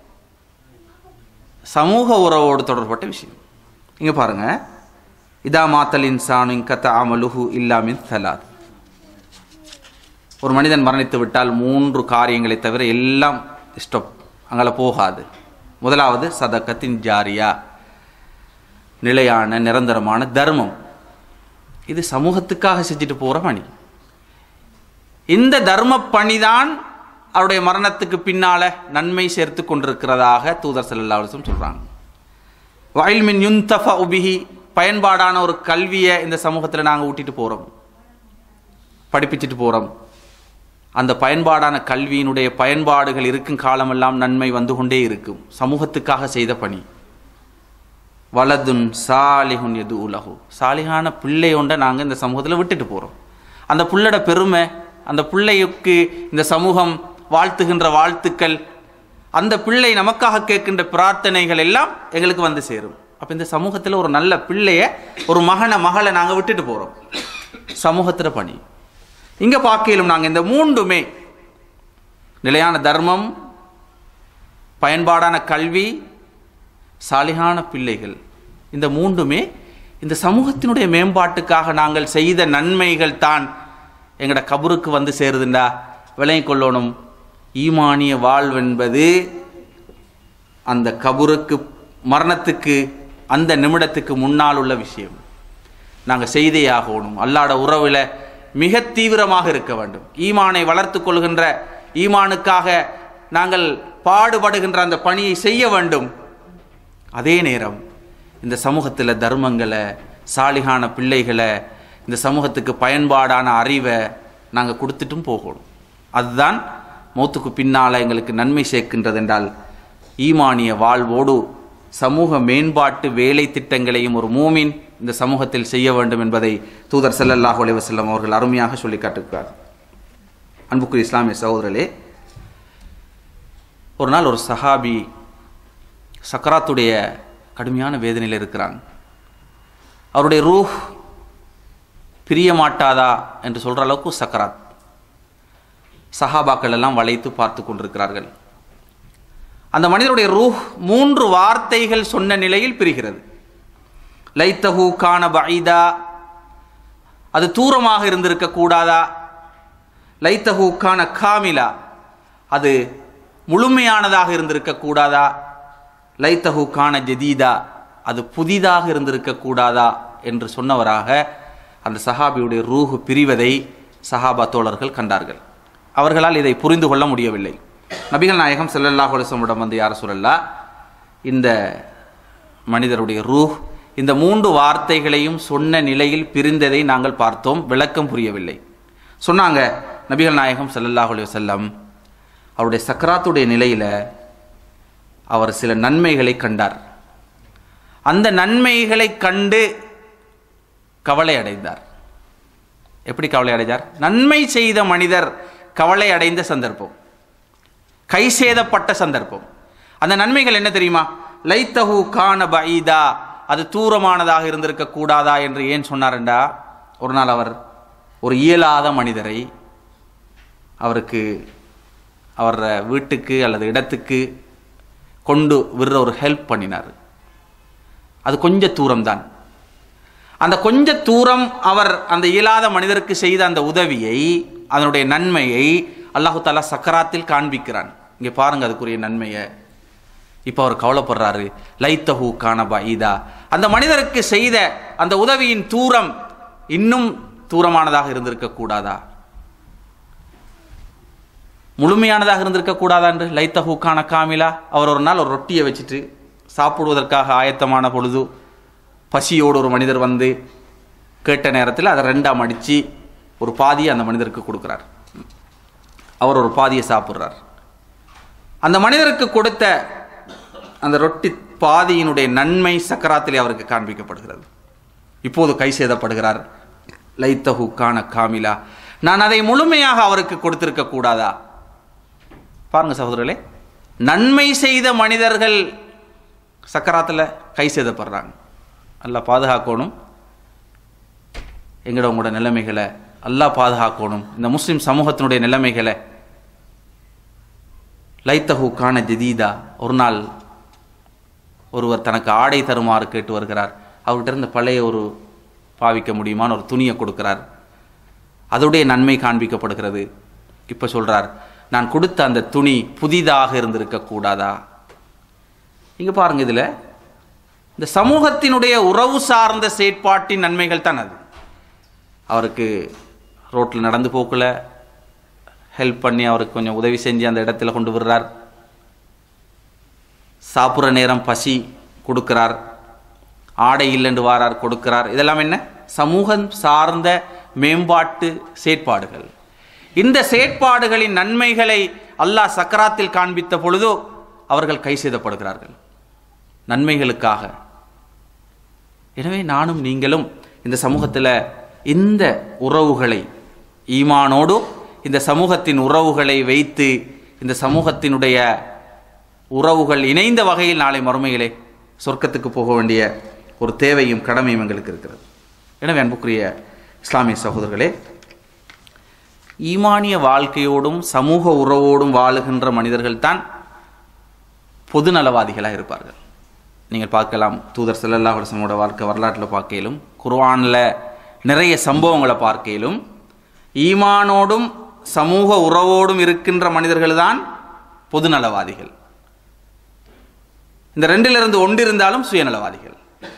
Speaker 1: சமூக உறவோடு தொடர்பட்ட விஷயம் இங்க பாருங்க இதா மாத்தல் இன்சானு கத்த அமலுஹு இல்லாமின் சலாத் ஒரு மனிதன் மரணித்து விட்டால் மூன்று காரியங்களை தவிர எல்லாம் ஸ்டாப் அங்கே போகாது முதலாவது சதக்கத்தின் ஜாரியா நிலையான நிரந்தரமான தர்மம் இது சமூகத்துக்காக செஞ்சுட்டு போகிற பணி இந்த தர்ம பணிதான் அவருடைய மரணத்துக்கு பின்னால நன்மை சேர்த்து கொண்டிருக்கிறதாக தூதர் ஸல்லல்லாஹு அலைஹி வஸல்லம் சொல்றாங்க வயல் மின் யுந்தஃப உபிஹி பயன்பாடான ஒரு கல்வியை இந்த சமூகத்தில் நாங்கள் ஊட்டிட்டு போகிறோம் படிப்பிச்சுட்டு போகிறோம் அந்த பயன்பாடான கல்வியினுடைய பயன்பாடுகள் இருக்கும் காலமெல்லாம் நன்மை வந்து கொண்டே இருக்கும் சமூகத்துக்காக செய்த பணி வலதுன் சாலிஹுன் எது உலகு சாலிகான பிள்ளை ஒன்றை நாங்கள் இந்த சமூகத்தில் விட்டுட்டு போகிறோம் அந்த புள்ளோட பெருமை அந்த பிள்ளைக்கு இந்த சமூகம் வாழ்த்துகின்ற வாழ்த்துக்கள் அந்த பிள்ளை நமக்காக கேட்கின்ற பிரார்த்தனைகள் எல்லாம் எங்களுக்கு வந்து சேரும் அப்போ இந்த சமூகத்தில் ஒரு நல்ல பிள்ளைய ஒரு மகனை மகளை நாங்கள் விட்டுட்டு போகிறோம் சமூகத்தில் பணி இங்கே பார்க்கலும் நாங்கள் இந்த மூன்றுமே நிலையான தர்மம் பயன்பாடான கல்வி சாலிகான பிள்ளைகள் இந்த மூன்றுமே இந்த சமூகத்தினுடைய மேம்பாட்டுக்காக நாங்கள் செய்த நன்மைகள் தான் எங்களோட கபருக்கு வந்து சேருதுண்டா விளங்கி கொள்ளணும் ஈமானிய வாழ்வென்பது அந்த கபருக்கு மரணத்துக்கு அந்த நிமிடத்துக்கு முன்னால் உள்ள விஷயம் நாங்கள் செய்தே ஆகணும் அல்லாட உறவில் மிக தீவிரமாக இருக்க வேண்டும் ஈமானை வளர்த்து கொள்கின்ற ஈமானுக்காக நாங்கள் பாடுபடுகின்ற அந்த பணியை செய்ய வேண்டும் அதே நேரம் இந்த சமூகத்தில் தர்மங்களை சாலிகான பிள்ளைகளை இந்த சமூகத்துக்கு பயன்பாடான அறிவை நாங்கள் கொடுத்துட்டும் போகணும் அதுதான் மௌத்துக்கு பின்னால் எங்களுக்கு நன்மை சேர்க்கின்றது என்றால் ஈமானிய வாழ்வோடு சமூக மேம்பாட்டு வேலை திட்டங்களையும் ஒரு மூமின் இந்த சமூகத்தில் செய்ய வேண்டும் என்பதை தூதர் ஸல்லல்லாஹு அலைஹி வஸல்லம் அவர்கள் அருமையாக சொல்லி காட்டுகிறார் அன்புக்குரிய இஸ்லாமிய சகோதரர்களே ஒரு நாள் ஒரு சஹாபி சக்கராத்துடைய கடுமையான வேதனையில் இருக்கிறாங்க அவருடைய ரூஹ் பிரிய மாட்டாதா என்று சொல்கிற அளவுக்கு சக்கராத் சஹாபாக்கள் எல்லாம் வளைத்து பார்த்து கொண்டிருக்கிறார்கள் அந்த மனிதருடைய ரூஹ் மூன்று வார்த்தைகள் சொன்ன நிலையில் பிரிகிறது லைத்தஹு கான பைதா அது தூரமாக இருந்திருக்க கூடாதா லைத்தஹு கான காமிலா அது முழுமையானதாக இருந்திருக்க கூடாதா லைத்தஹு கான ஜதீதா அது புதிதாக இருந்திருக்க கூடாதா என்று சொன்னவராக அந்த சஹாபியுடைய ரூஹு பிரிவதை சஹாபா தோழர்கள் கண்டார்கள் அவர்களால் இதை புரிந்து கொள்ள முடியவில்லை நபிகள் நாயகம் ஸல்லல்லாஹு அலைஹி வஸல்லம் வந்து யார் சொல்லல்லா இந்த மனிதருடைய ரூஹ் இந்த மூன்று வார்த்தைகளையும் சொன்ன நிலையில் பிரிந்ததை நாங்கள் பார்த்தோம் விளக்கம் புரியவில்லை சொன்னாங்க நபிகள் நாயகம் ஸல்லல்லாஹு அலைஹி வஸல்லம் அவருடைய சக்கராத்துடைய நிலையில் அவர் சில நன்மைகளை கண்டார் அந்த நன்மைகளை கண்டு கவலை அடைந்தார் எப்படி கவலை அடைந்தார் நன்மை செய்த மனிதர் கவலை அடைந்த சந்தர்ப்பம் கை சேதப்பட்ட சந்தர்ப்பம் அந்த நன்மைகள் என்ன தெரியுமா லைத்தஹு கான பஈதா அது தூரமானதாக இருந்திருக்க கூடாதா என்று ஏன் சொன்னார்ண்டா ஒரு நாள் அவர் ஒரு இயலாத மனிதரை அவருக்கு அவர் வீட்டுக்கு அல்லது இடத்துக்கு கொண்டு விடுற ஒரு ஹெல்ப் பண்ணினார் அது கொஞ்ச தூரம்தான் அந்த கொஞ்ச தூரம் அவர் அந்த இயலாத மனிதருக்கு செய்த அந்த உதவியை அதனுடைய நன்மையை அல்லாஹு தாலா சக்கராத்தில் காண்பிக்கிறான் இங்கே பாருங்க அதுக்குரிய நன்மையை இப்போ அவர் கவலைப்படுறாரு லைத்தஹு கானபா ஈதா அந்த மனிதருக்கு செய்த அந்த உதவியின் தூரம் இன்னும் தூரமானதாக இருந்திருக்க கூடாதா முழுமையானதாக இருந்திருக்க கூடாதா என்று லைத்தஹு கான காமிலா அவர் ஒரு நாள் ஒரு ரொட்டியை வச்சுட்டு சாப்பிடுவதற்காக ஆயத்தமான பொழுது பசியோடு ஒரு மனிதர் வந்து கேட்ட நேரத்தில் அதை ரெண்டாம் அடித்து ஒரு பாதியை அந்த மனிதருக்கு கொடுக்குறார் அவர் ஒரு பாதியை சாப்பிட்றார் அந்த மனிதருக்கு கொடுத்த அந்த ரொட்டி பாதியினுடைய நன்மை சக்கராத்திலே அவருக்கு காண்பிக்கப்படுகிறது இப்போது கை சேதப்படுகிறார் லைத்தஹு கான காமிலா நான் அதை முழுமையாக அவருக்கு கொடுத்திருக்க கூடாதா பாருங்க சகோதரர்களே நன்மை செய்த மனிதர்கள் சக்கராத்தில் கை சேதப்படுறாங்க நல்லா பாதுகாக்கணும் எங்கட உங்களோட நிலைமைகளை அல்லாஹ் பாதுகாக்கணும் இந்த முஸ்லிம் சமூகத்தினுடைய நிலைமைகளை லைத்தஹு கான ஜதீதா ஒரு நாள் ஒருவர் தனக்கு ஆடை தருமாறு கேட்டு வருகிறார் அவர்கிட்ட இருந்த பழைய ஒரு பாவிக்க முடியுமான்னு ஒரு துணியை கொடுக்கிறார் அதோடைய நன்மை காண்பிக்கப்படுகிறது இப்போ சொல்றார் நான் கொடுத்த அந்த துணி புதிதாக இருந்திருக்க கூடாதா இங்க பாருங்க இதுல இந்த சமூகத்தினுடைய உறவு சார்ந்த செயற்பாட்டின் நன்மைகள் தான் அது அவருக்கு ரோட்டில் நடந்து போக்கல ஹெல்ப் பண்ணி அவருக்கு கொஞ்சம் உதவி செஞ்சு அந்த இடத்துல கொண்டு விடுறார் சாப்பிட்ற நேரம் பசி கொடுக்கிறார் ஆடை இல்லைன்னு வாரார் கொடுக்கிறார் இதெல்லாம் என்ன சமூகம் சார்ந்த மேம்பாட்டு செயற்பாடுகள் இந்த செயற்பாடுகளின் நன்மைகளை அல்லாஹ் சக்கராத்தில் காண்பித்த பொழுதோ அவர்கள் கை செய்தப்படுகிறார்கள் நன்மைகளுக்காக எனவே நானும் நீங்களும் இந்த சமூகத்தில் இந்த உறவுகளை ஈமானோடு இந்த சமூகத்தின் உறவுகளை வைத்து இந்த சமூகத்தினுடைய உறவுகள் இணைந்த வகையில் நாளை மறுமையிலே சொர்க்கத்துக்கு போக வேண்டிய ஒரு தேவையும் கடமையும் எங்களுக்கு இருக்கிறது எனவே அன்புக்குரிய இஸ்லாமிய சகோதரர்களே ஈமானிய வாழ்க்கையோடும் சமூக உறவோடும் வாழுகின்ற மனிதர்கள் தான் பொதுநலவாதிகளாக இருப்பார்கள் நீங்கள் பார்க்கலாம் தூதர் செல்லல்லா வசமோட வாழ்க்கை வரலாற்றில் பார்க்கையிலும் குர்ஆனில் நிறைய சம்பவங்களை பார்க்கையிலும் ஈமானோடும் சமூக உறவோடும் இருக்கின்ற மனிதர்கள் தான் பொதுநலவாதிகள் இந்த ரெண்டிலிருந்து ஒன்று இருந்தாலும் சுயநலவாதிகள்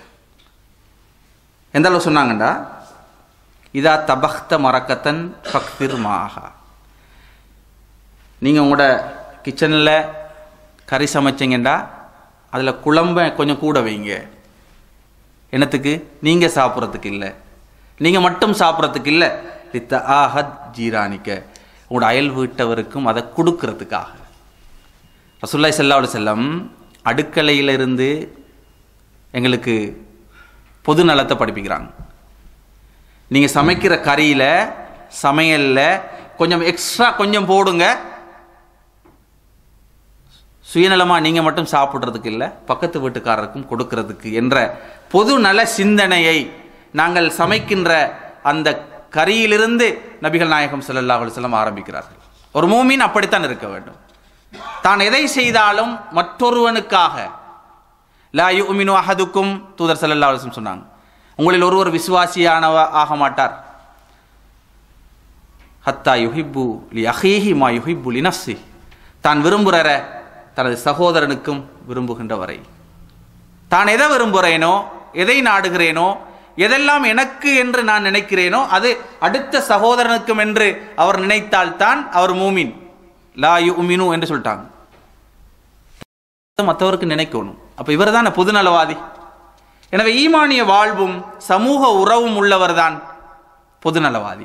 Speaker 1: எந்த அளவு சொன்னாங்கண்டா இதா தபக்த மரக்கத்தன் பக்திர் மாகா நீங்கள் உங்களோட கிச்சனில் கறி சமைச்சிங்கண்டா அதில் குழம்ப கொஞ்சம் கூட வைங்க என்னத்துக்கு நீங்கள் சாப்பிட்றதுக்கு இல்லை நீங்கள் மட்டும் சாப்பிட்றதுக்கு இல்லை லித்த ஆஹத் ஜீரானிக்க உங்களோட அயல் வீட்டவருக்கும் அதை கொடுக்கறதுக்காக ரசுல்லாய் செல்லா செல்லம் அடுக்கலையிலிருந்து எங்களுக்கு பொது நலத்தை படிப்பிக்கிறாங்க நீங்கள் சமைக்கிற கறியில் சமையலில் கொஞ்சம் எக்ஸ்ட்ரா கொஞ்சம் போடுங்க சுயநலமாக நீங்கள் மட்டும் சாப்பிட்றதுக்கு இல்லை பக்கத்து வீட்டுக்காரருக்கும் கொடுக்கறதுக்கு என்ற பொது நல சிந்தனையை நாங்கள் சமைக்கின்ற அந்த கரியிலிருந்து நபிகள் நாயகம் ஸல்லல்லாஹு அலைஹி வஸல்லம் ஆரம்பிக்கிறார்கள் ஒரு மூமின் அப்படித்தான் இருக்க வேண்டும் தான் எதை செய்தாலும் மற்றொருவனுக்காக லா யுமினு அஹதுக்கும் தூதர் ஸல்லல்லாஹு அலைஹி வஸல்லம் சொன்னாங்க உங்களில் ஒருவர் விசுவாசியானவ ஆக மாட்டார் ஹத்தா யுஹிப்பு லி அஹீஹி மா யுஹிப்பு லி நஃப்ஸி தான் விரும்புகிற தனது சகோதரனுக்கும் விரும்புகின்ற வரை தான் எதை விரும்புகிறேனோ எதை நாடுகிறேனோ எதெல்லாம் எனக்கு என்று நான் நினைக்கிறேனோ அது அடுத்த சகோதரனுக்கும் என்று அவர் நினைத்தால்தான் அவர் மூமின் லா யுமினு என்று சொல்லிட்டாங்க மற்றவருக்கு நினைக்கணும் அப்ப இவர் தான் பொதுநலவாதி எனவே ஈமானிய வாழ்வும் சமூக உறவும் உள்ளவர்தான் பொதுநலவாதி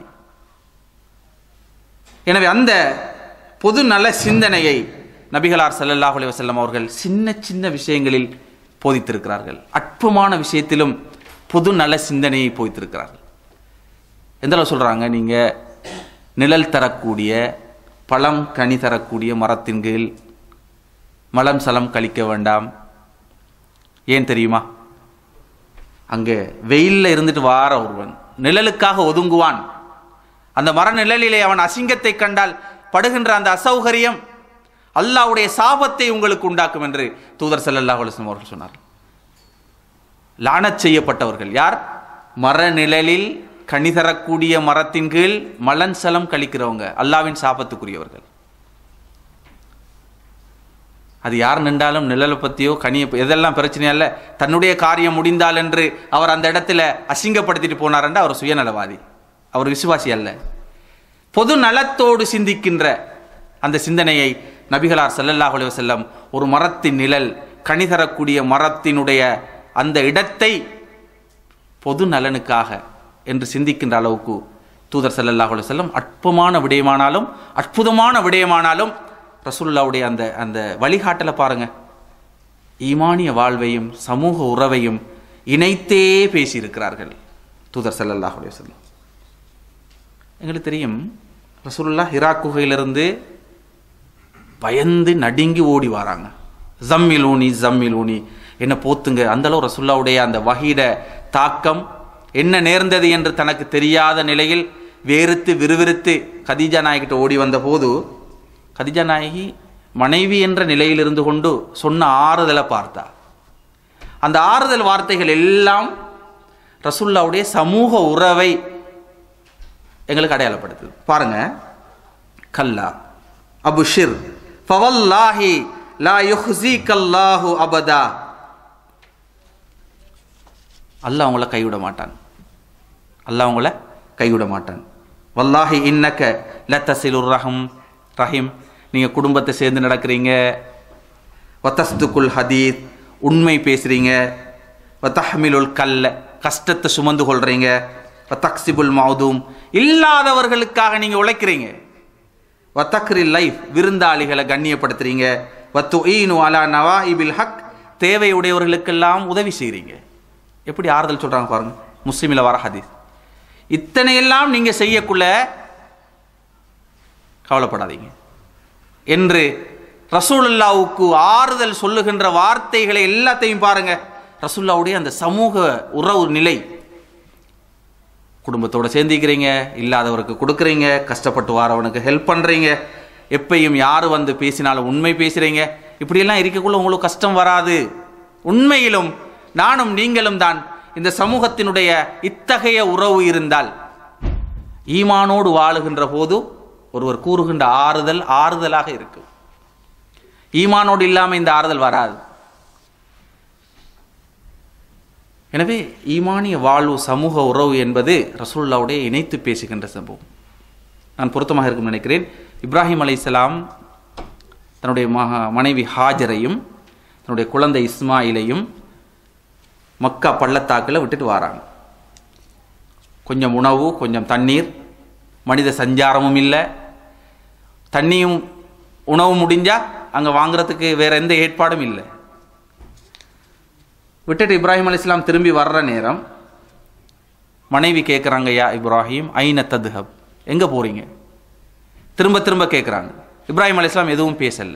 Speaker 1: எனவே அந்த பொதுநல சிந்தனையை நபிகளார் ஸல்லல்லாஹு அலைஹி வஸல்லம் அவர்கள் சின்ன சின்ன விஷயங்களில் போதித்திருக்கிறார்கள் அற்பமான விஷயத்திலும் பொது நல சிந்தனையை போதித்திருக்கிறார்கள் எந்த அளவு சொல்றாங்க நீங்க நிழல் தரக்கூடிய பழம் கனி தரக்கூடிய மரத்தின் கீழ் மலம் சலம் கழிக்க வேண்டாம் ஏன் தெரியுமா அங்கே வெயில்ல இருந்துட்டு வார ஒருவன் நிழலுக்காக ஒதுங்குவான் அந்த மர நிழலிலே அவன் அசிங்கத்தை கண்டால் படுகின்ற அந்த அசௌகரியம் அல்லாஹ்வுடைய சாபத்தை உங்களுக்கு உண்டாக்கும் என்று தூதர் ஸல்லல்லாஹு அலைஹி வஸல்லம் அவர்கள் சொன்னார் லானச் செய்யப்பட்டவர்கள் யார் மர நிழலில் கனி தரக்கூடிய மரத்தின் கீழ் மலன் சலம் கழிக்கிறவங்க அல்லாவின் சாபத்துக்குரியவர்கள் அது யார் நின்றாலும் நிழலை பற்றியோ கனியை ப- எதெல்லாம் பிரச்சனையா இல்லை தன்னுடைய காரியம் முடிந்தால் என்று அவர் அந்த இடத்துல அசிங்கப்படுத்திட்டு போனார் என்று அவர் சுயநலவாதி அவர் விசுவாசி அல்ல பொது நலத்தோடு சிந்திக்கின்ற அந்த சிந்தனையை நபிகளார் ஸல்லல்லாஹு அலைஹி வஸல்லம் ஒரு மரத்தின் நிழல் கனி தரக்கூடிய மரத்தினுடைய அந்த இடத்தை பொது நலனுக்காக என்று சிந்திக்கின்ற அளவுக்கு தூதர் ஸல்லல்லாஹு அலைஹி வஸல்லம் அற்பமான விடயமானாலும் அற்புதமான விடயமானாலும் ரசூலுல்லாவுடைய அந்த அந்த வழிகாட்டலை பாருங்க ஈமானிய வாழ்வையும் சமூக உறவையும் இணைத்தே பேசியிருக்கிறார்கள் தூதர் ஸல்லல்லாஹு அலைஹி வஸல்லம் எங்களுக்கு தெரியும் ரசூலுல்லாஹ் ஹிரா குகையிலிருந்து பயந்து நடுங்கி ஓடி வராங்க ஜம்மில் ஊனி ஜம்மில் ஊனி என்ன போத்துங்க அந்த அளவு ரசூல்லாவுடைய அந்த வகையிட தாக்கம் என்ன நேர்ந்தது என்று தனக்கு தெரியாத நிலையில் வேறுத்து விறுவிறுத்து கதீஜா நாயகிட்ட ஓடி வந்த போது கதீஜா நாயகி மனைவி என்ற நிலையில் இருந்து கொண்டு சொன்ன ஆறுதலை பார்த்தா அந்த ஆறுதல் வார்த்தைகள் எல்லாம் ரசூல்லாவுடைய சமூக உறவை எங்களுக்கு அடையாளப்படுத்துது பாருங்க கல்லா அபுஷிர் ஃபவல்லாஹி லா யுஹ்ஸீகல்லாஹு அபதா அல்லாஹ் உங்களை கைவிட மாட்டான் அல்லாஹ் உங்களை கைவிட மாட்டான் வல்லாஹி இன்னக்க லத்தசிலுர் ரஹம் ரஹீம் நீங்க குடும்பத்தை சேர்ந்து நடக்கிறீங்க வத்தஸ்துக்குல் ஹதீத் உண்மை பேசுறீங்க வத்தஹ்மிலுல் கல்ல கஷ்டத்தை சுமந்து கொள்றீங்க வத்தக்சிபுல் மௌதூம் இல்லாதவர்களுக்காக நீங்க உழைக்கிறீங்க வத்தக்ரி லைஃப் விருந்தாளிகளை கண்ணியப்படுத்துறீங்க வத்து ஈனு அலா நவாஇபில் ஹக் தேவையுடையவர்களுக்கெல்லாம் உதவி செய்றீங்க எப்படி ஆறுதல் சொல்றாங்க பாருங்க முஸ்லிமில் வர ஹதீஸ் இத்தனையெல்லாம் நீங்க செய்யக்குள்ள கவலைப்படாதீங்க என்று ரசூலுல்லாவுக்கு ஆறுதல் சொல்லுகின்ற வார்த்தைகளை எல்லாத்தையும் பாருங்க ரசூல்லாவுடைய அந்த சமூக உறவு நிலை குடும்பத்தோட சேர்ந்திக்கிறீங்க இல்லாதவருக்கு கொடுக்குறீங்க கஷ்டப்பட்டு வாரவனுக்கு ஹெல்ப் பண்ணுறீங்க எப்பயும் யார் வந்து பேசினாலும் உண்மை பேசுகிறீங்க இப்படியெல்லாம் இருக்கக்குள்ள உங்களுக்கு கஷ்டம் வராது உண்மையிலும் நானும் நீங்களும் தான் இந்த சமூகத்தினுடைய இத்தகைய உறவு இருந்தால் ஈமானோடு வாழுகின்ற போது ஒருவர் கூறுகின்ற ஆறுதல் ஆறுதலாக இருக்கும் ஈமானோடு இல்லாமல் இந்த ஆறுதல் வராது எனவே ஈமானிய வாழ்வு சமூக உறவு என்பது ரசூல்லாவுடைய இணைத்து பேசுகின்ற சம்பவம் நான் பொருத்தமாக இருக்கும் நினைக்கிறேன் இப்ராஹிம் அலைஹிஸ்ஸலாம் தன்னுடைய மகா மனைவி ஹாஜரையும் தன்னுடைய குழந்தை இஸ்மாயிலையும் மக்கா பள்ளத்தாக்கில் விட்டுட்டு வராங்க கொஞ்சம் உணவு கொஞ்சம் தண்ணீர் மனித சஞ்சாரமும் இல்லை தண்ணியும் உணவு முடிஞ்சா அங்கே வாங்குறதுக்கு வேற எந்த ஏற்பாடும் இல்லை விட்டுட்டு இப்ராஹிம் அலைஹிஸ்ஸலாம் திரும்பி வர்ற நேரம் மனைவி கேட்குறாங்க யா இப்ராஹிம் ஐன தத்ஹப் எங்கே போறீங்க திரும்ப திரும்ப கேட்குறாங்க இப்ராஹிம் அலைஹிஸ்ஸலாம் எதுவும் பேசல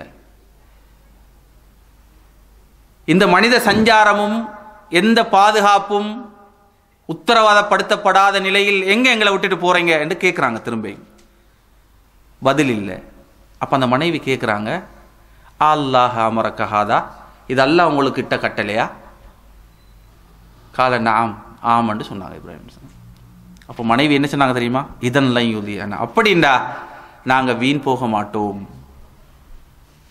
Speaker 1: இந்த மனித சஞ்சாரமும் எந்த பாதுகாப்பும் உத்தரவாதப்படுத்தப்படாத நிலையில் எங்க எங்களை விட்டுட்டு போறீங்க என்று கேட்குறாங்க திரும்ப பதில் இல்லை அப்ப அந்த மனைவி கேட்குறாங்க அல்லாஹ் அமரக்கஹாதா இது அல்லாஹ் உங்களுக்கு இட்ட கட்டளையா கால நாம் ஆமன்னு சொன்னாங்க இப்ராஹிம் அலைஹிஸ்ஸலாம். அப்போ மனைவி என்ன சொன்னாங்க தெரியுமா இதன்லாம் யுதி அப்படின்டா நாங்கள் வீண் போக மாட்டோம்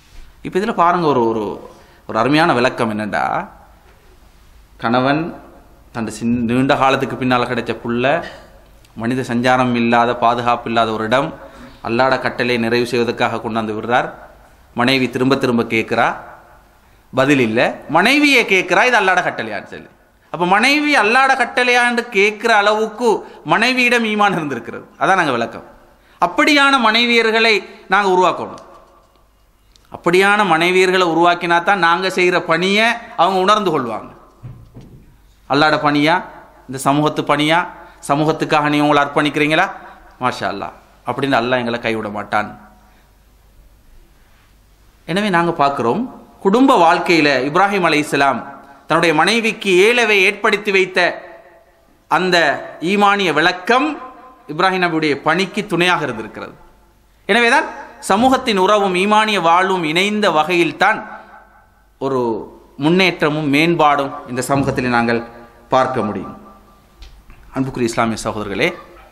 Speaker 1: இப்போ இதில் பாருங்க ஒரு ஒரு ஒரு அருமையான விளக்கம் என்னண்டா கணவன் தன் சின் நீண்ட காலத்துக்கு பின்னால் கிடைச்ச புள்ள மனித சஞ்சாரம் இல்லாத பாதுகாப்பு இல்லாத ஒரு இடம் அல்லாட கட்டளை நிறைவு செய்வதற்காக கொண்டாந்து விடுறார் மனைவி திரும்ப திரும்ப கேட்குறா பதில் இல்லை மனைவியை கேட்குறா இது அல்லாட கட்டளையான்னு சொல்லி அப்போ மனைவி அல்லாட கட்டளையான்னு கேட்குற அளவுக்கு மனைவியிடம் ஈமான் இருந்திருக்கிறது அதான் நாங்கள் விளக்கம் அப்படியான மனைவியர்களை நாங்கள் உருவாக்கணும் அப்படியான மனைவியர்களை உருவாக்கினா தான் நாங்கள் செய்கிற பணியை அவங்க உணர்ந்து கொள்வாங்க அல்லாட பணியா இந்த சமூகத்து பணியா சமூகத்துக்காக நீ உங்களை அர்ப்பணிக்கிறீங்களா மாஷா அல்லா அப்படின்னு அல்லாஹ் எங்களை கைவிட மாட்டான் எனவே நாங்கள் பார்க்குறோம் குடும்ப வாழ்க்கையில் இப்ராஹிம் அலை இஸ்லாம் தன்னுடைய மனைவிக்கு ஏலவை ஏற்படுத்தி வைத்த அந்த ஈமானிய விளக்கம் இப்ராஹிம் நபியுடைய பணிக்கு துணையாக இருந்திருக்கிறது எனவேதான் சமூகத்தின் உறவும் ஈமானிய வாழ்வும் இணைந்த வகையில்தான் ஒரு முன்னேற்றமும் மேம்பாடும் இந்த சமூகத்தில் நாங்கள் பார்க்க முடியும் அன்புக்குரிய இஸ்லாமிய சகோதரர்களே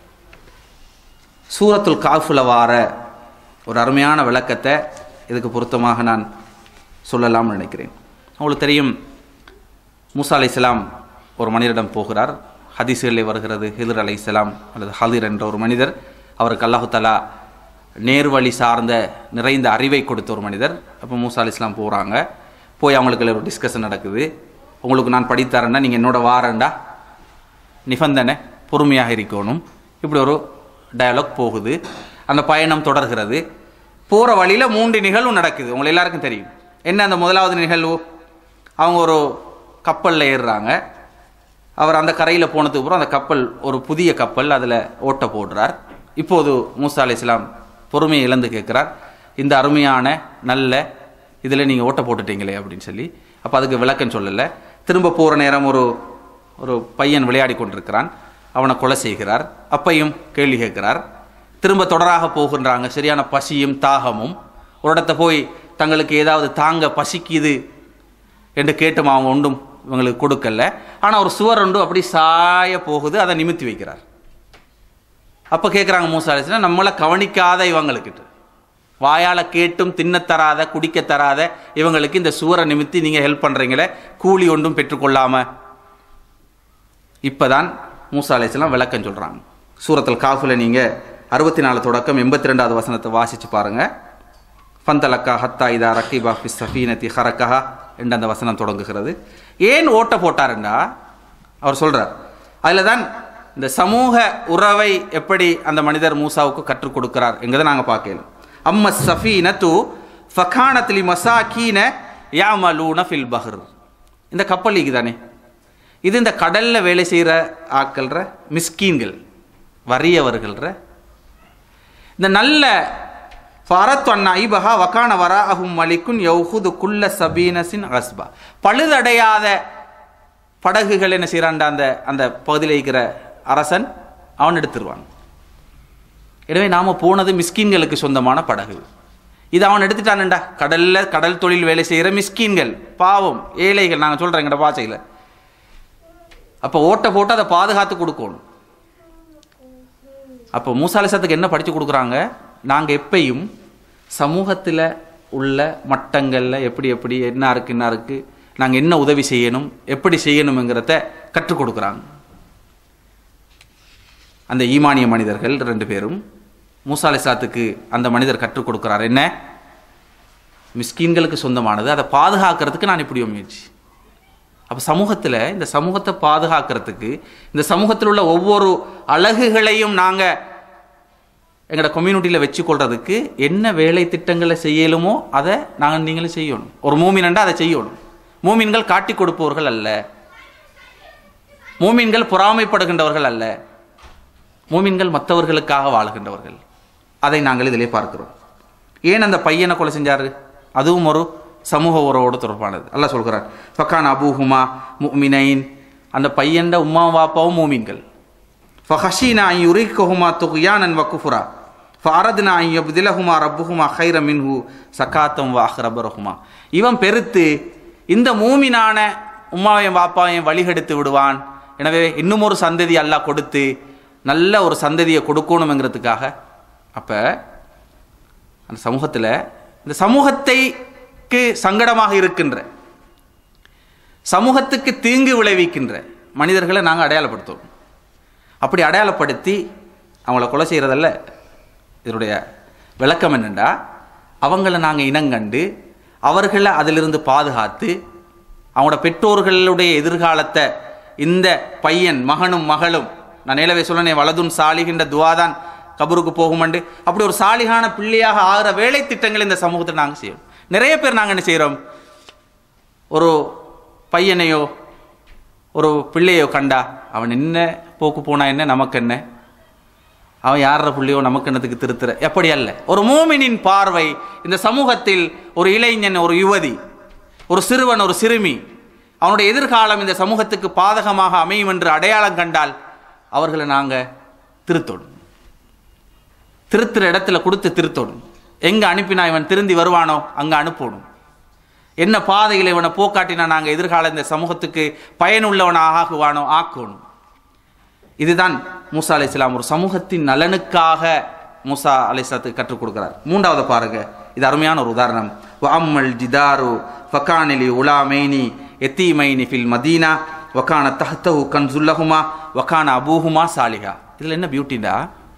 Speaker 1: சூரத்துல் காஃபுல வார ஒரு அருமையான விளக்கத்தை இதுக்கு பொருத்தமாக நான் சொல்லலாம்னு நினைக்கிறேன் உங்களுக்கு தெரியும் மூசா அலை இஸ்லாம் ஒரு மனிதரிடம் போகிறார் ஹதீஸ்களில் வருகிறது ஹிதர் அலை இஸ்லாம் அல்லது ஹலிர் என்ற ஒரு மனிதர் அவருக்கு அல்லாஹு தலா நேர்வழி சார்ந்த நிறைந்த அறிவை கொடுத்த ஒரு மனிதர் அப்போ மூசா அலி இஸ்லாம் போகிறாங்க போய் அவங்களுக்கு ஒரு டிஸ்கஷன் நடக்குது உங்களுக்கு நான் படித்தரேன்னா நீங்கள் என்னோட வாரண்டா நிபந்தனை பொறுமையாக இருக்கணும் இப்படி ஒரு டயலாக் போகுது அந்த பயணம் தொடர்கிறது போகிற வழியில் மூன்று நிகழ்வு நடக்குது உங்களை எல்லாருக்கும் தெரியும் என்ன அந்த முதலாவது நிகழ்வு அவங்க ஒரு கப்பலில் ஏறுறாங்க அவர் அந்த கரையில் போனதுக்கு அப்புறம் அந்த கப்பல் ஒரு புதிய கப்பல் அதில் ஓட்ட போடுறார் இப்போது மூசா அலி இஸ்லாம் பொறுமையை இழந்து கேட்குறார் இந்த அருமையான நல்ல இதில் நீங்கள் ஓட்ட போட்டுட்டீங்களே அப்படின்னு சொல்லி அப்போ அதுக்கு விளக்கம் சொல்லலை திரும்ப போகிற நேரம் ஒரு ஒரு பையன் விளையாடி கொண்டிருக்கிறான் அவனை கொலை செய்கிறார் அப்பையும் கேள்வி கேட்கிறார் திரும்ப தொடராக போகின்றாங்க சரியான பசியும் தாகமும் ஒரு இடத்த போய் தங்களுக்கு ஏதாவது தாங்க பசிக்குது என்று கேட்டும் அவங்க ஒன்றும் இவங்களுக்கு கொடுக்கல ஆனால் ஒரு சுவர் ஒன்று அப்படி சாய போகுது அதை நிமித்தி வைக்கிறார் அப்போ கேட்குறாங்க மூசா அலிஸ்னா நம்மளை கவனிக்காத இவங்களுக்கிட்ட வாயால் கேட்டும் தின்னத்தராத குடிக்க தராத இவங்களுக்கு இந்த சுவரை நிமித்தி நீங்கள் ஹெல்ப் பண்ணுறீங்களே கூலி ஒன்றும் பெற்றுக்கொள்ளாமல் இப்போ தான் மூசா அலிஸ்லாம் விளக்கம் சொல்கிறாங்க சூரத்தில் காஃபில் நீங்கள் அறுபத்தி நாலு தொடக்கம் எண்பத்தி ரெண்டாவது வசனத்தை வாசித்து பாருங்கள் ஃபந்தலக்கா ஹத்தா இதா ரக்கிபா ஃபி சஃபீனத்தி ஹரக்கஹா என்று அந்த வசனம் தொடங்குகிறது ஏன் ஓட்ட போட்டாருண்டா அவர் சொல்கிறார் அதில் தான் இந்த சமூக உறவை எப்படி அந்த மனிதர் மூசாவுக்கு கற்றுக் கொடுக்கிறார் என்கிறத நாங்கள் பார்க்கலாம் அம்ம சஃபீனத்து ஃபகானத்லி மசாக்கீன யாமலூன ஃபில் பஹர் இந்த கப்பல் தானே இது இந்த கடலில் வேலை செய்கிற ஆக்கள்ற மிஸ்கீன்கள் வறியவர்கள்ற இந்த நல்ல ஃபரத் அண்ணா ஐபஹா வக்கான வரா அஹும் மலிக்குன் யௌஹுது குல்ல சபீனசின் அஸ்பா பழுதடையாத படகுகள் என்ன செய்கிறான்டா அந்த அந்த பகுதியில் இருக்கிற அரசன் அவன் எடுத்துருவான் எனவே நாம் போனது மிஸ்கின்களுக்கு சொந்தமான படகு இது அவன் எடுத்துட்டானுண்டா கடலில் கடல் தொழில் வேலை செய்கிற மிஸ்கின்கள் பாவம் ஏழைகள் நாங்கள் சொல்கிறோம் எங்கட பாசையில் அப்போ ஓட்ட போட்டு அதை பாதுகாத்து கொடுக்கணும் அப்போ மூசாலிசத்துக்கு என்ன படித்து கொடுக்குறாங்க நாங்கள் எப்பையும் சமூகத்தில் உள்ள மட்டங்களில் எப்படி எப்படி என்ன இருக்குது என்ன இருக்குது நாங்கள் என்ன உதவி செய்யணும் எப்படி செய்யணுங்கிறத கற்றுக் கொடுக்குறாங்க அந்த ஈமானிய மனிதர்கள் ரெண்டு பேரும் மூசா அலிசாத்துக்கு அந்த மனிதர் கற்றுக் கொடுக்குறார் என்ன மிஸ்கீன்களுக்கு சொந்தமானது அதை பாதுகாக்கிறதுக்கு நான் இப்படி முயற்சி அப்போ சமூகத்தில் இந்த சமூகத்தை பாதுகாக்கிறதுக்கு இந்த சமூகத்தில் உள்ள ஒவ்வொரு அழகுகளையும் நாங்கள் எங்களோட கம்யூனிட்டியில் வச்சுக்கொள்றதுக்கு என்ன வேலை திட்டங்களை செய்யலுமோ அதை நாங்கள் நீங்களும் செய்யணும் ஒரு மூமினண்டா அதை செய்யணும் மூமின்கள் காட்டி கொடுப்பவர்கள் அல்ல மூமின்கள் பொறாமைப்படுகின்றவர்கள் அல்ல மூமின்கள் மற்றவர்களுக்காக வாழ்கின்றவர்கள் அதை நாங்கள் இதிலே பார்க்கிறோம் ஏன் அந்த பையனை கொலை செஞ்சாரு அதுவும் ஒரு சமூக உறவோடு தொடர்பானது அல்ல சொல்கிறார் ஃபக்கான் அபூஹுமா முமினைன் அந்த பையன்ட உமா வாப்பாவும் மூமின்கள் ஃபஹஷீனா ஐ யுரிக்கஹுமா துகுயானன் வக்குஃபுரா ஃபாரத்னா ஐ யப்திலஹுமா ரப்புஹுமா ஹைர மின்ஹு சக்காத்தம் வாஹ்ரபரஹுமா இவன் பெருத்து இந்த மூமினான உமாவையும் வாப்பாவையும் வழிகெடுத்து விடுவான் எனவே இன்னும் ஒரு சந்ததி அல்லாஹ் கொடுத்து நல்ல ஒரு சந்ததியை கொடுக்கணுங்கிறதுக்காக அப்போ அந்த சமூகத்தில் இந்த சமூகத்தை சமூகத்துக்கு சங்கடமாக இருக்கின்ற சமூகத்துக்கு தீங்கு விளைவிக்கின்ற மனிதர்களை நாங்கள் அடையாளப்படுத்துவோம் அப்படி அடையாளப்படுத்தி அவங்கள கொலை செய்கிறதல்ல இதனுடைய விளக்கம் என்னென்னா அவங்கள நாங்கள் இனங்கண்டு அவர்களை அதிலிருந்து பாதுகாத்து அவங்களோட பெற்றோர்களுடைய எதிர்காலத்தை இந்த பையன் மகனும் மகளும் நான் நேலவே சொல்லனே வலதுன் சாலிகின்ற துவாதான் கபருக்கு போகுமண்டு அப்படி ஒரு சாலிகான பிள்ளையாக ஆகிற வேலை திட்டங்கள் இந்த சமூகத்தில் நாங்கள் செய்வோம் நிறைய பேர் நாங்கள் என்ன செய்கிறோம் ஒரு பையனையோ ஒரு பிள்ளையோ கண்டா அவன் என்ன போக்கு போனா என்ன நமக்கு என்ன அவன் யார புள்ளையோ நமக்கு என்னத்துக்கு திருத்துற எப்படி அல்ல ஒரு மூமினின் பார்வை இந்த சமூகத்தில் ஒரு இளைஞன் ஒரு யுவதி ஒரு சிறுவன் ஒரு சிறுமி அவனுடைய எதிர்காலம் இந்த சமூகத்துக்கு பாதகமாக அமையும் என்று அடையாளம் கண்டால் அவர்களை நாங்கள் திருத்தோடும் திருத்துற இடத்துல கொடுத்து திருத்தோடும் எங்கே அனுப்பினா இவன் திருந்தி வருவானோ அங்கே அனுப்பணும் என்ன பாதையில் இவனை போக்காட்டினா நாங்கள் எதிர்கால இந்த சமூகத்துக்கு பயனுள்ளவனாக ஆகுவானோ ஆக்கணும் இதுதான் மூசா அலை இஸ்லாம் ஒரு சமூகத்தின் நலனுக்காக மூசா அலை இஸ்லாத்துக்கு கற்றுக் கொடுக்கிறார் மூன்றாவது பாருங்க இது அருமையான ஒரு உதாரணம் அம்மல் ஜிதாரு ஃபகானிலி உலாமைனி எத்தீமைனி ஃபில் மதீனா வக்கான தஹ்தஹு கன்சுல்லஹுமா வக்கான அபூஹுமா சாலிஹா இதில் என்ன பியூட்டிடா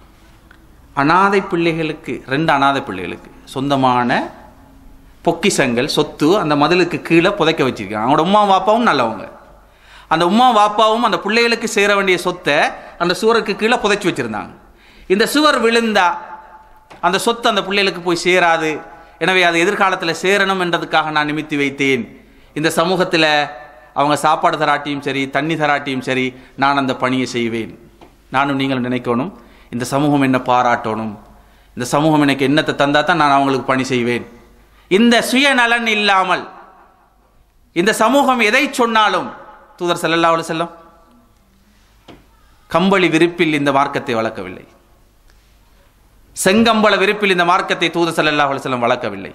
Speaker 1: அனாதை பிள்ளைகளுக்கு ரெண்டு அனாதை பிள்ளைகளுக்கு சொந்தமான பொக்கிஷங்கள் சொத்து அந்த மதிலுக்கு கீழே புதைக்க வச்சிருக்காங்க அவங்களோட உமா வாப்பாவும் நல்லவங்க அந்த உமா வாப்பாவும் அந்த பிள்ளைகளுக்கு சேர வேண்டிய சொத்தை அந்த சுவருக்கு கீழே புதைச்சி வச்சிருந்தாங்க இந்த சுவர் விழுந்தா அந்த சொத்து அந்த பிள்ளைகளுக்கு போய் சேராது எனவே அது எதிர்காலத்தில் சேரணும் என்றதுக்காக நான் நிமித்தி வைத்தேன் இந்த சமூகத்தில் அவங்க சாப்பாடு தராட்டியும் சரி தண்ணி தராட்டியும் சரி நான் அந்த பணியை செய்வேன் நானும் நீங்களும் நினைக்கணும் இந்த சமூகம் என்ன பாராட்டணும் இந்த சமூகம் எனக்கு என்னத்தை தந்தா தான் நான் அவங்களுக்கு பணி செய்வேன் இந்த சுயநலன் இல்லாமல் இந்த சமூகம் எதை சொன்னாலும் தூதர் ஸல்லல்லாஹு அலைஹி செல்லம் கம்பளி விரிப்பில் இந்த மார்க்கத்தை வளர்க்கவில்லை செங்கம்பள விரிப்பில் இந்த மார்க்கத்தை தூதர் ஸல்லல்லாஹு அலைஹி வஸல்லம் வளர்க்கவில்லை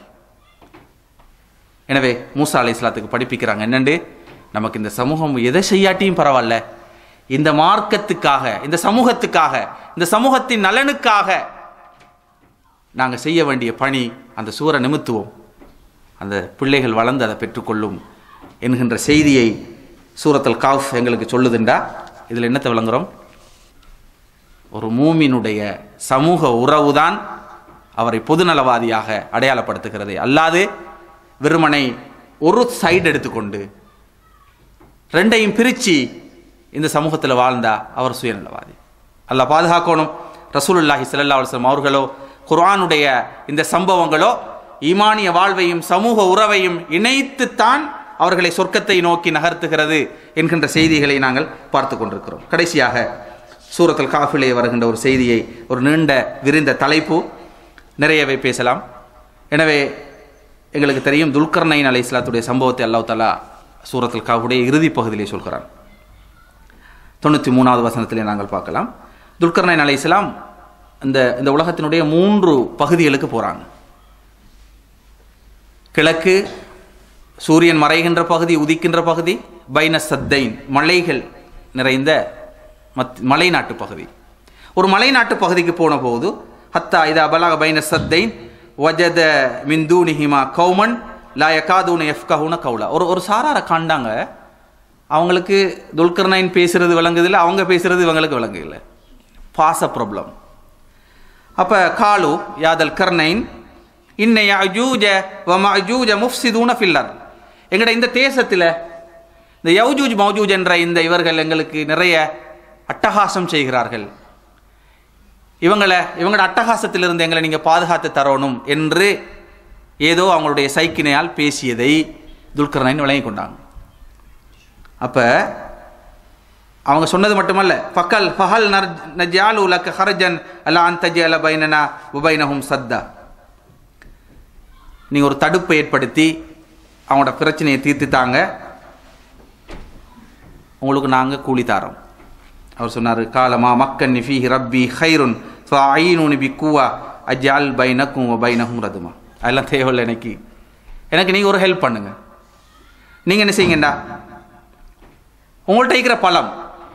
Speaker 1: எனவே மூசா அலை இஸ்லாத்துக்கு படிப்பிக்கிறாங்க என்னண்டு நமக்கு இந்த சமூகம் எதை செய்யாட்டியும் பரவாயில்ல இந்த மார்க்கத்துக்காக இந்த சமூகத்துக்காக இந்த சமூகத்தின் நலனுக்காக நாங்கள் செய்ய வேண்டிய பணி அந்த சூரை நிமித்துவோம் அந்த பிள்ளைகள் வளர்ந்து அதை பெற்றுக்கொள்ளும் என்கின்ற செய்தியை சூரத்தல் காஃப் எங்களுக்கு சொல்லுதுண்டா இதில் என்னத்தை விளங்குறோம் ஒரு மூமினுடைய சமூக உறவுதான் அவரை பொதுநலவாதியாக அடையாளப்படுத்துகிறது அல்லாது வெறுமனை ஒரு சைடு எடுத்துக்கொண்டு ரெண்டையும் பிரித்து இந்த சமூகத்தில் வாழ்ந்தா அவர் சுயநலவாதி அல்லாஹ் பாதுகாக்கணும் ரசூலுல்லாஹி ஸல்லல்லாஹு அலைஹி வஸல்லம் அவர்களோ குர்ஆனுடைய இந்த சம்பவங்களோ ஈமானிய வாழ்வையும் சமூக உறவையும் இணைத்துத்தான் அவர்களை சொர்க்கத்தை நோக்கி நகர்த்துகிறது என்கின்ற செய்திகளை நாங்கள் பார்த்து கொண்டிருக்கிறோம் கடைசியாக சூரத்துல் காஃபிலே வருகின்ற ஒரு செய்தியை ஒரு நீண்ட விரிந்த தலைப்பு நிறையவே பேசலாம் எனவே எங்களுக்கு தெரியும் துல்கர்னைன் அலை இஸ்லாத்துடைய சம்பவத்தை அல்லாஹ் தலா சூரத்துல் காஃபுடைய இறுதி பகுதியிலே சொல்கிறான் தொண்ணூற்றி மூணாவது வசனத்திலே நாங்கள் பார்க்கலாம் துல்கர்னைன் அலை இஸ்லாம் இந்த இந்த உலகத்தினுடைய மூன்று பகுதிகளுக்கு போகிறாங்க கிழக்கு சூரியன் மறைகின்ற பகுதி உதிக்கின்ற பகுதி பைன சத்தைன் மலைகள் நிறைந்த மத் மலைநாட்டு பகுதி ஒரு மலைநாட்டு பகுதிக்கு போன போது ஹத்தா இதா பலக பைன சத்தைன் வஜத மிந்தூனிஹிமா கௌமன் லா யகாதூன எஃப்கஹூன கவுலா ஒரு ஒரு சாராரை காண்டாங்க அவங்களுக்கு துல்கர்னைன் பேசுறது விளங்குதில்லை அவங்க பேசுறது இவங்களுக்கு விளங்குதில்லை பாச ப்ராப்ளம் அப்போ காலு யாதல் கர்னைன் இன்னை அஜூஜ வ மஜூஜ முஃப்சிதூன ஃபில்லர் எங்கட இந்த தேசத்தில் இந்த யவுஜூஜ் மௌஜூஜ் என்ற இந்த இவர்கள் எங்களுக்கு நிறைய அட்டகாசம் செய்கிறார்கள் இவங்களை இவங்களோட அட்டகாசத்திலிருந்து எங்களை நீங்கள் பாதுகாத்து தரணும் என்று ஏதோ அவங்களுடைய சைக்கினையால் பேசியதை துல்கர்னைன் விளங்கி கொண்டாங்க அப்போ அவங்க சொன்னது மட்டுமல்ல ஃபக்கல் ஃபஹல் நர் நஜாலு லக்க ஹரஜன் அல்லா அந்தஜி அல பைனனா உபைனஹும் சத்தா நீங்கள் ஒரு தடுப்பை ஏற்படுத்தி அவங்களோட பிரச்சனையை தீர்த்துத்தாங்க உங்களுக்கு நாங்கள் கூலி தாரோம் அவர் சொன்னார் காலமா மக்கன் நிஃபி ரப்பி ஹைருன் ஃபைனூனி பி கூவா அஜால் பைனக்கும் பைனகும் ரதுமா அதெல்லாம் தேவையில்லை எனக்கு எனக்கு நீங்கள் ஒரு ஹெல்ப் பண்ணுங்க நீங்கள் என்ன செய்யுங்கண்டா உங்கள்கிட்ட இருக்கிற பழம்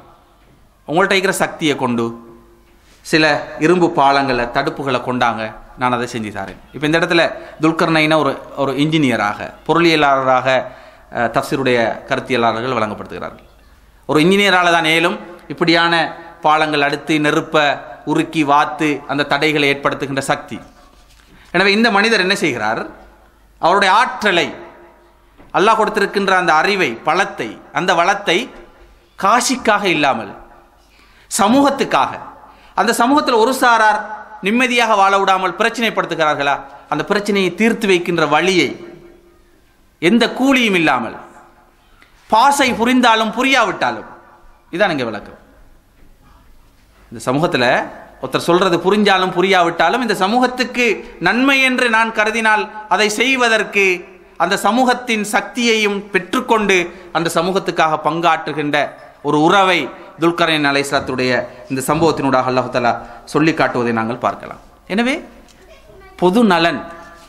Speaker 1: உங்கள்கிட்ட இருக்கிற சக்தியை கொண்டு சில இரும்பு பாலங்களை தடுப்புகளை கொண்டாங்க நான் அதை செஞ்சு தாரேன் இப்போ இந்த இடத்துல துல்கர்னைனா ஒரு ஒரு இன்ஜினியராக பொருளியலாளராக அஹ், தஃசீருடைய கருத்தியலாளர்கள் வழங்கப்படுத்துகிறார்கள் ஒரு இன்ஜினியரால் தான் ஏலும் இப்படியான பாலங்கள் அடுத்து நெருப்ப உருக்கி வாத்து அந்த தடைகளை ஏற்படுத்துகின்ற சக்தி எனவே இந்த மனிதர் என்ன செய்கிறார் அவருடைய ஆற்றலை அல்லாஹ் கொடுத்திருக்கின்ற அந்த அறிவை பலத்தை அந்த வளத்தை காசிக்காக இல்லாமல் சமூகத்துக்காக அந்த சமூகத்தில் ஒரு சாரார் நிம்மதியாக வாழ விடாமல் பிரச்சனைப்படுத்துகிறார்களா அந்த பிரச்சனையை தீர்த்து வைக்கின்ற வழியை எந்த கூலியும் இல்லாமல் பாசை புரிந்தாலும் புரியாவிட்டாலும் இதான் இங்கே விளக்கம் இந்த சமூகத்தில் ஒருத்தர் சொல்றது புரிஞ்சாலும் புரியாவிட்டாலும் இந்த சமூகத்துக்கு நன்மை என்று நான் கருதினால் அதை செய்வதற்கு அந்த சமூகத்தின் சக்தியையும் பெற்றுக்கொண்டு அந்த சமூகத்துக்காக பங்காற்றுகின்ற ஒரு உறவை துல்கரன் அலைஸ்லாத்துடைய இந்த சம்பவத்தினூடாக அல்லாஹு தஆலா சொல்லி காட்டுவதை நாங்கள் பார்க்கலாம் எனவே பொது நலன்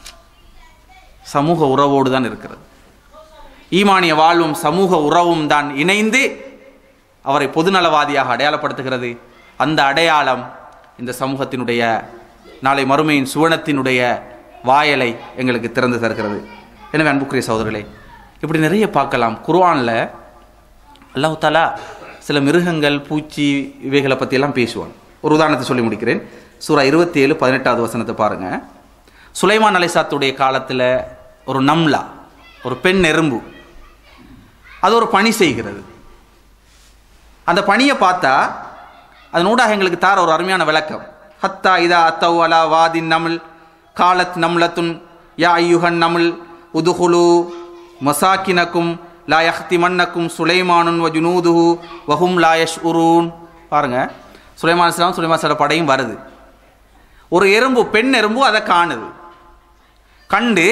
Speaker 1: சமூக உறவோடு தான் இருக்கிறது ஈமானிய வாழ்வும் சமூக உறவும் தான் இணைந்து அவரை பொதுநலவாதியாக அடையாளப்படுத்துகிறது அந்த அடையாளம் இந்த சமூகத்தினுடைய நாளை மறுமையின் சுவனத்தினுடைய வாயலை எங்களுக்கு திறந்து தருகிறது எனவே அன்புக்குரிய சகோதரர்களே இப்படி நிறைய பார்க்கலாம் குர்ஆன்ல அல்லாஹ் தாலா சில மிருகங்கள் பூச்சி இவைகளை பற்றியெல்லாம் பேசுவான் ஒரு உதாரணத்தை சொல்லி முடிக்கிறேன் சூரா இருபத்தி ஏழு பதினெட்டாவது வசனத்தை பாருங்க சுலைமான் அலைசாத்துடைய காலத்தில் ஒரு நம்லா ஒரு பெண் எறும்பு அது ஒரு பணி செய்கிறது அந்த பணியை பார்த்தா அதனூடாக எங்களுக்கு தார ஒரு அருமையான விளக்கம் ஹத்தா இதா அத்தவ் அலா வாதின் நமிழ் காலத் நம்லத்துன் யா ஐயுகன் நமிழ் உதுகுலு மசாக்கினக்கும் லா யஹ்தி மன்னக்கும் சுலைமானுன் வ ஜுனூதுஹு வஹும் லா யஷ்உரூன் பாருங்க சுலைமான் இஸ்லாம் சுலைமான் சில படையும் வருது ஒரு எறும்பு பெண் எறும்பு அதை காணுது கண்டு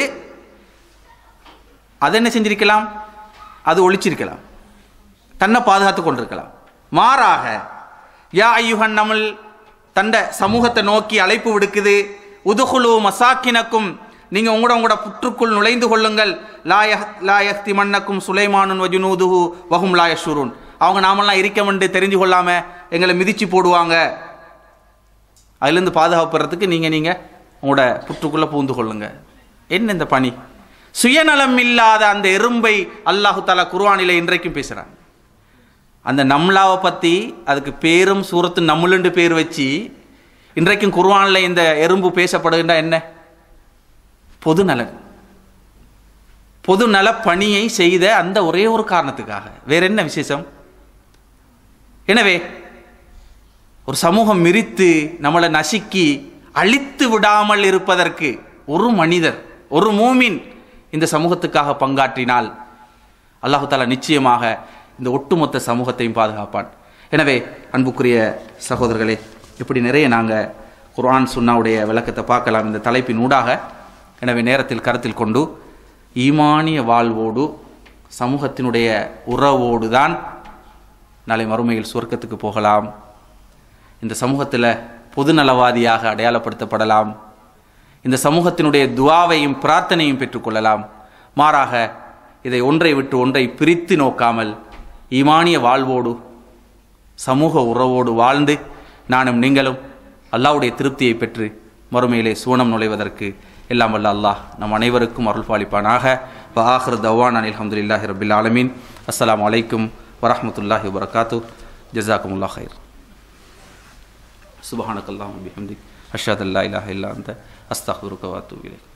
Speaker 1: அது என்ன செஞ்சிருக்கலாம் அது ஒளிச்சிருக்கலாம் தன்னை பாதுகாத்து கொண்டிருக்கலாம் மாறாக யா ஐயுகன் நம்மள் தண்ட சமூகத்தை நோக்கி அழைப்பு விடுக்குது உதுகுலு மசாக்கினக்கும் நீங்க உங்களோட உங்களோட புற்றுக்குள் நுழைந்து கொள்ளுங்கள் லாயஹ் லாயஹ்தி மன்னக்கும் சுலைமானுன் வஜுனூதுஹு வஹும் லாயஷுரூன் அவங்க நாமெல்லாம் இருக்கமென்று தெரிஞ்சு கொள்ளாம எங்களை மிதிச்சு போடுவாங்க அதுலேருந்து பாதுகாப்புறதுக்கு நீங்க நீங்க உங்களோட புற்றுக்குள்ள பூந்து கொள்ளுங்க என்ன இந்த பணி சுயநலம் இல்லாத அந்த எறும்பை அல்லாஹு தாலா குர்ஆனிலே இன்றைக்கும் பேசுறான் அந்த நம்லாவை பற்றி அதுக்கு பேரும் சூரத்து நம்மளுண்டு பேர் வச்சு இன்றைக்கும் குர்ஆனில் இந்த எறும்பு பேசப்படுகின்ற என்ன பொதுநலன் பொதுநல பணியை செய்த அந்த ஒரே ஒரு காரணத்துக்காக வேற என்ன விசேஷம் எனவே ஒரு சமூகம் மிரித்து நம்மளை நசுக்கி அழித்து விடாமல் இருப்பதற்கு ஒரு மனிதர் ஒரு மூமின் இந்த சமூகத்துக்காக பங்காற்றினால் அல்லாஹு தாலா நிச்சயமாக இந்த ஒட்டுமொத்த சமூகத்தையும் பாதுகாப்பான் எனவே அன்புக்குரிய சகோதரர்களே இப்படி நிறைய நாங்கள் குர்ஆன் சுன்னாவுடைய விளக்கத்தை பார்க்கலாம் இந்த தலைப்பின் ஊடாக எனவே நேரத்தில் கருத்தில் கொண்டு ஈமானிய வாழ்வோடு சமூகத்தினுடைய உறவோடு தான் நாளை மறுமையில் சொர்க்கத்துக்கு போகலாம் இந்த சமூகத்தில் பொதுநலவாதியாக அடையாளப்படுத்தப்படலாம் இந்த சமூகத்தினுடைய துவாவையும் பிரார்த்தனையும் பெற்றுக்கொள்ளலாம் மாறாக இதை ஒன்றை விட்டு ஒன்றை பிரித்து நோக்காமல் ஈமானிய வாழ்வோடு சமூக உறவோடு வாழ்ந்து நானும் நீங்களும் அல்லாஹ்வுடைய திருப்தியை பெற்று மறுமையிலே சுவனம் நுழைவதற்கு எல்லாம் வல்ல அல்லாஹ் நம் அனைவருக்கும் அருள் பாலிப்பானாக வ ஆஹிர் தவான் அனில் அஹமதுல்லாஹி ரபில் ஆலமீன் அஸ்ஸலாமு அலைக்கும் வரஹ்மத்துல்லாஹி வபரகாத்து ஜஸாக்குமுல்லா ஹைர் சுபஹானக்கல்லாஹு பிஹம்திக் அஷ்ஹது அல்லா இலாஹ இல்லா அன்த அஸ்தக்ஃபிருக வ அத்தூபு இலைக்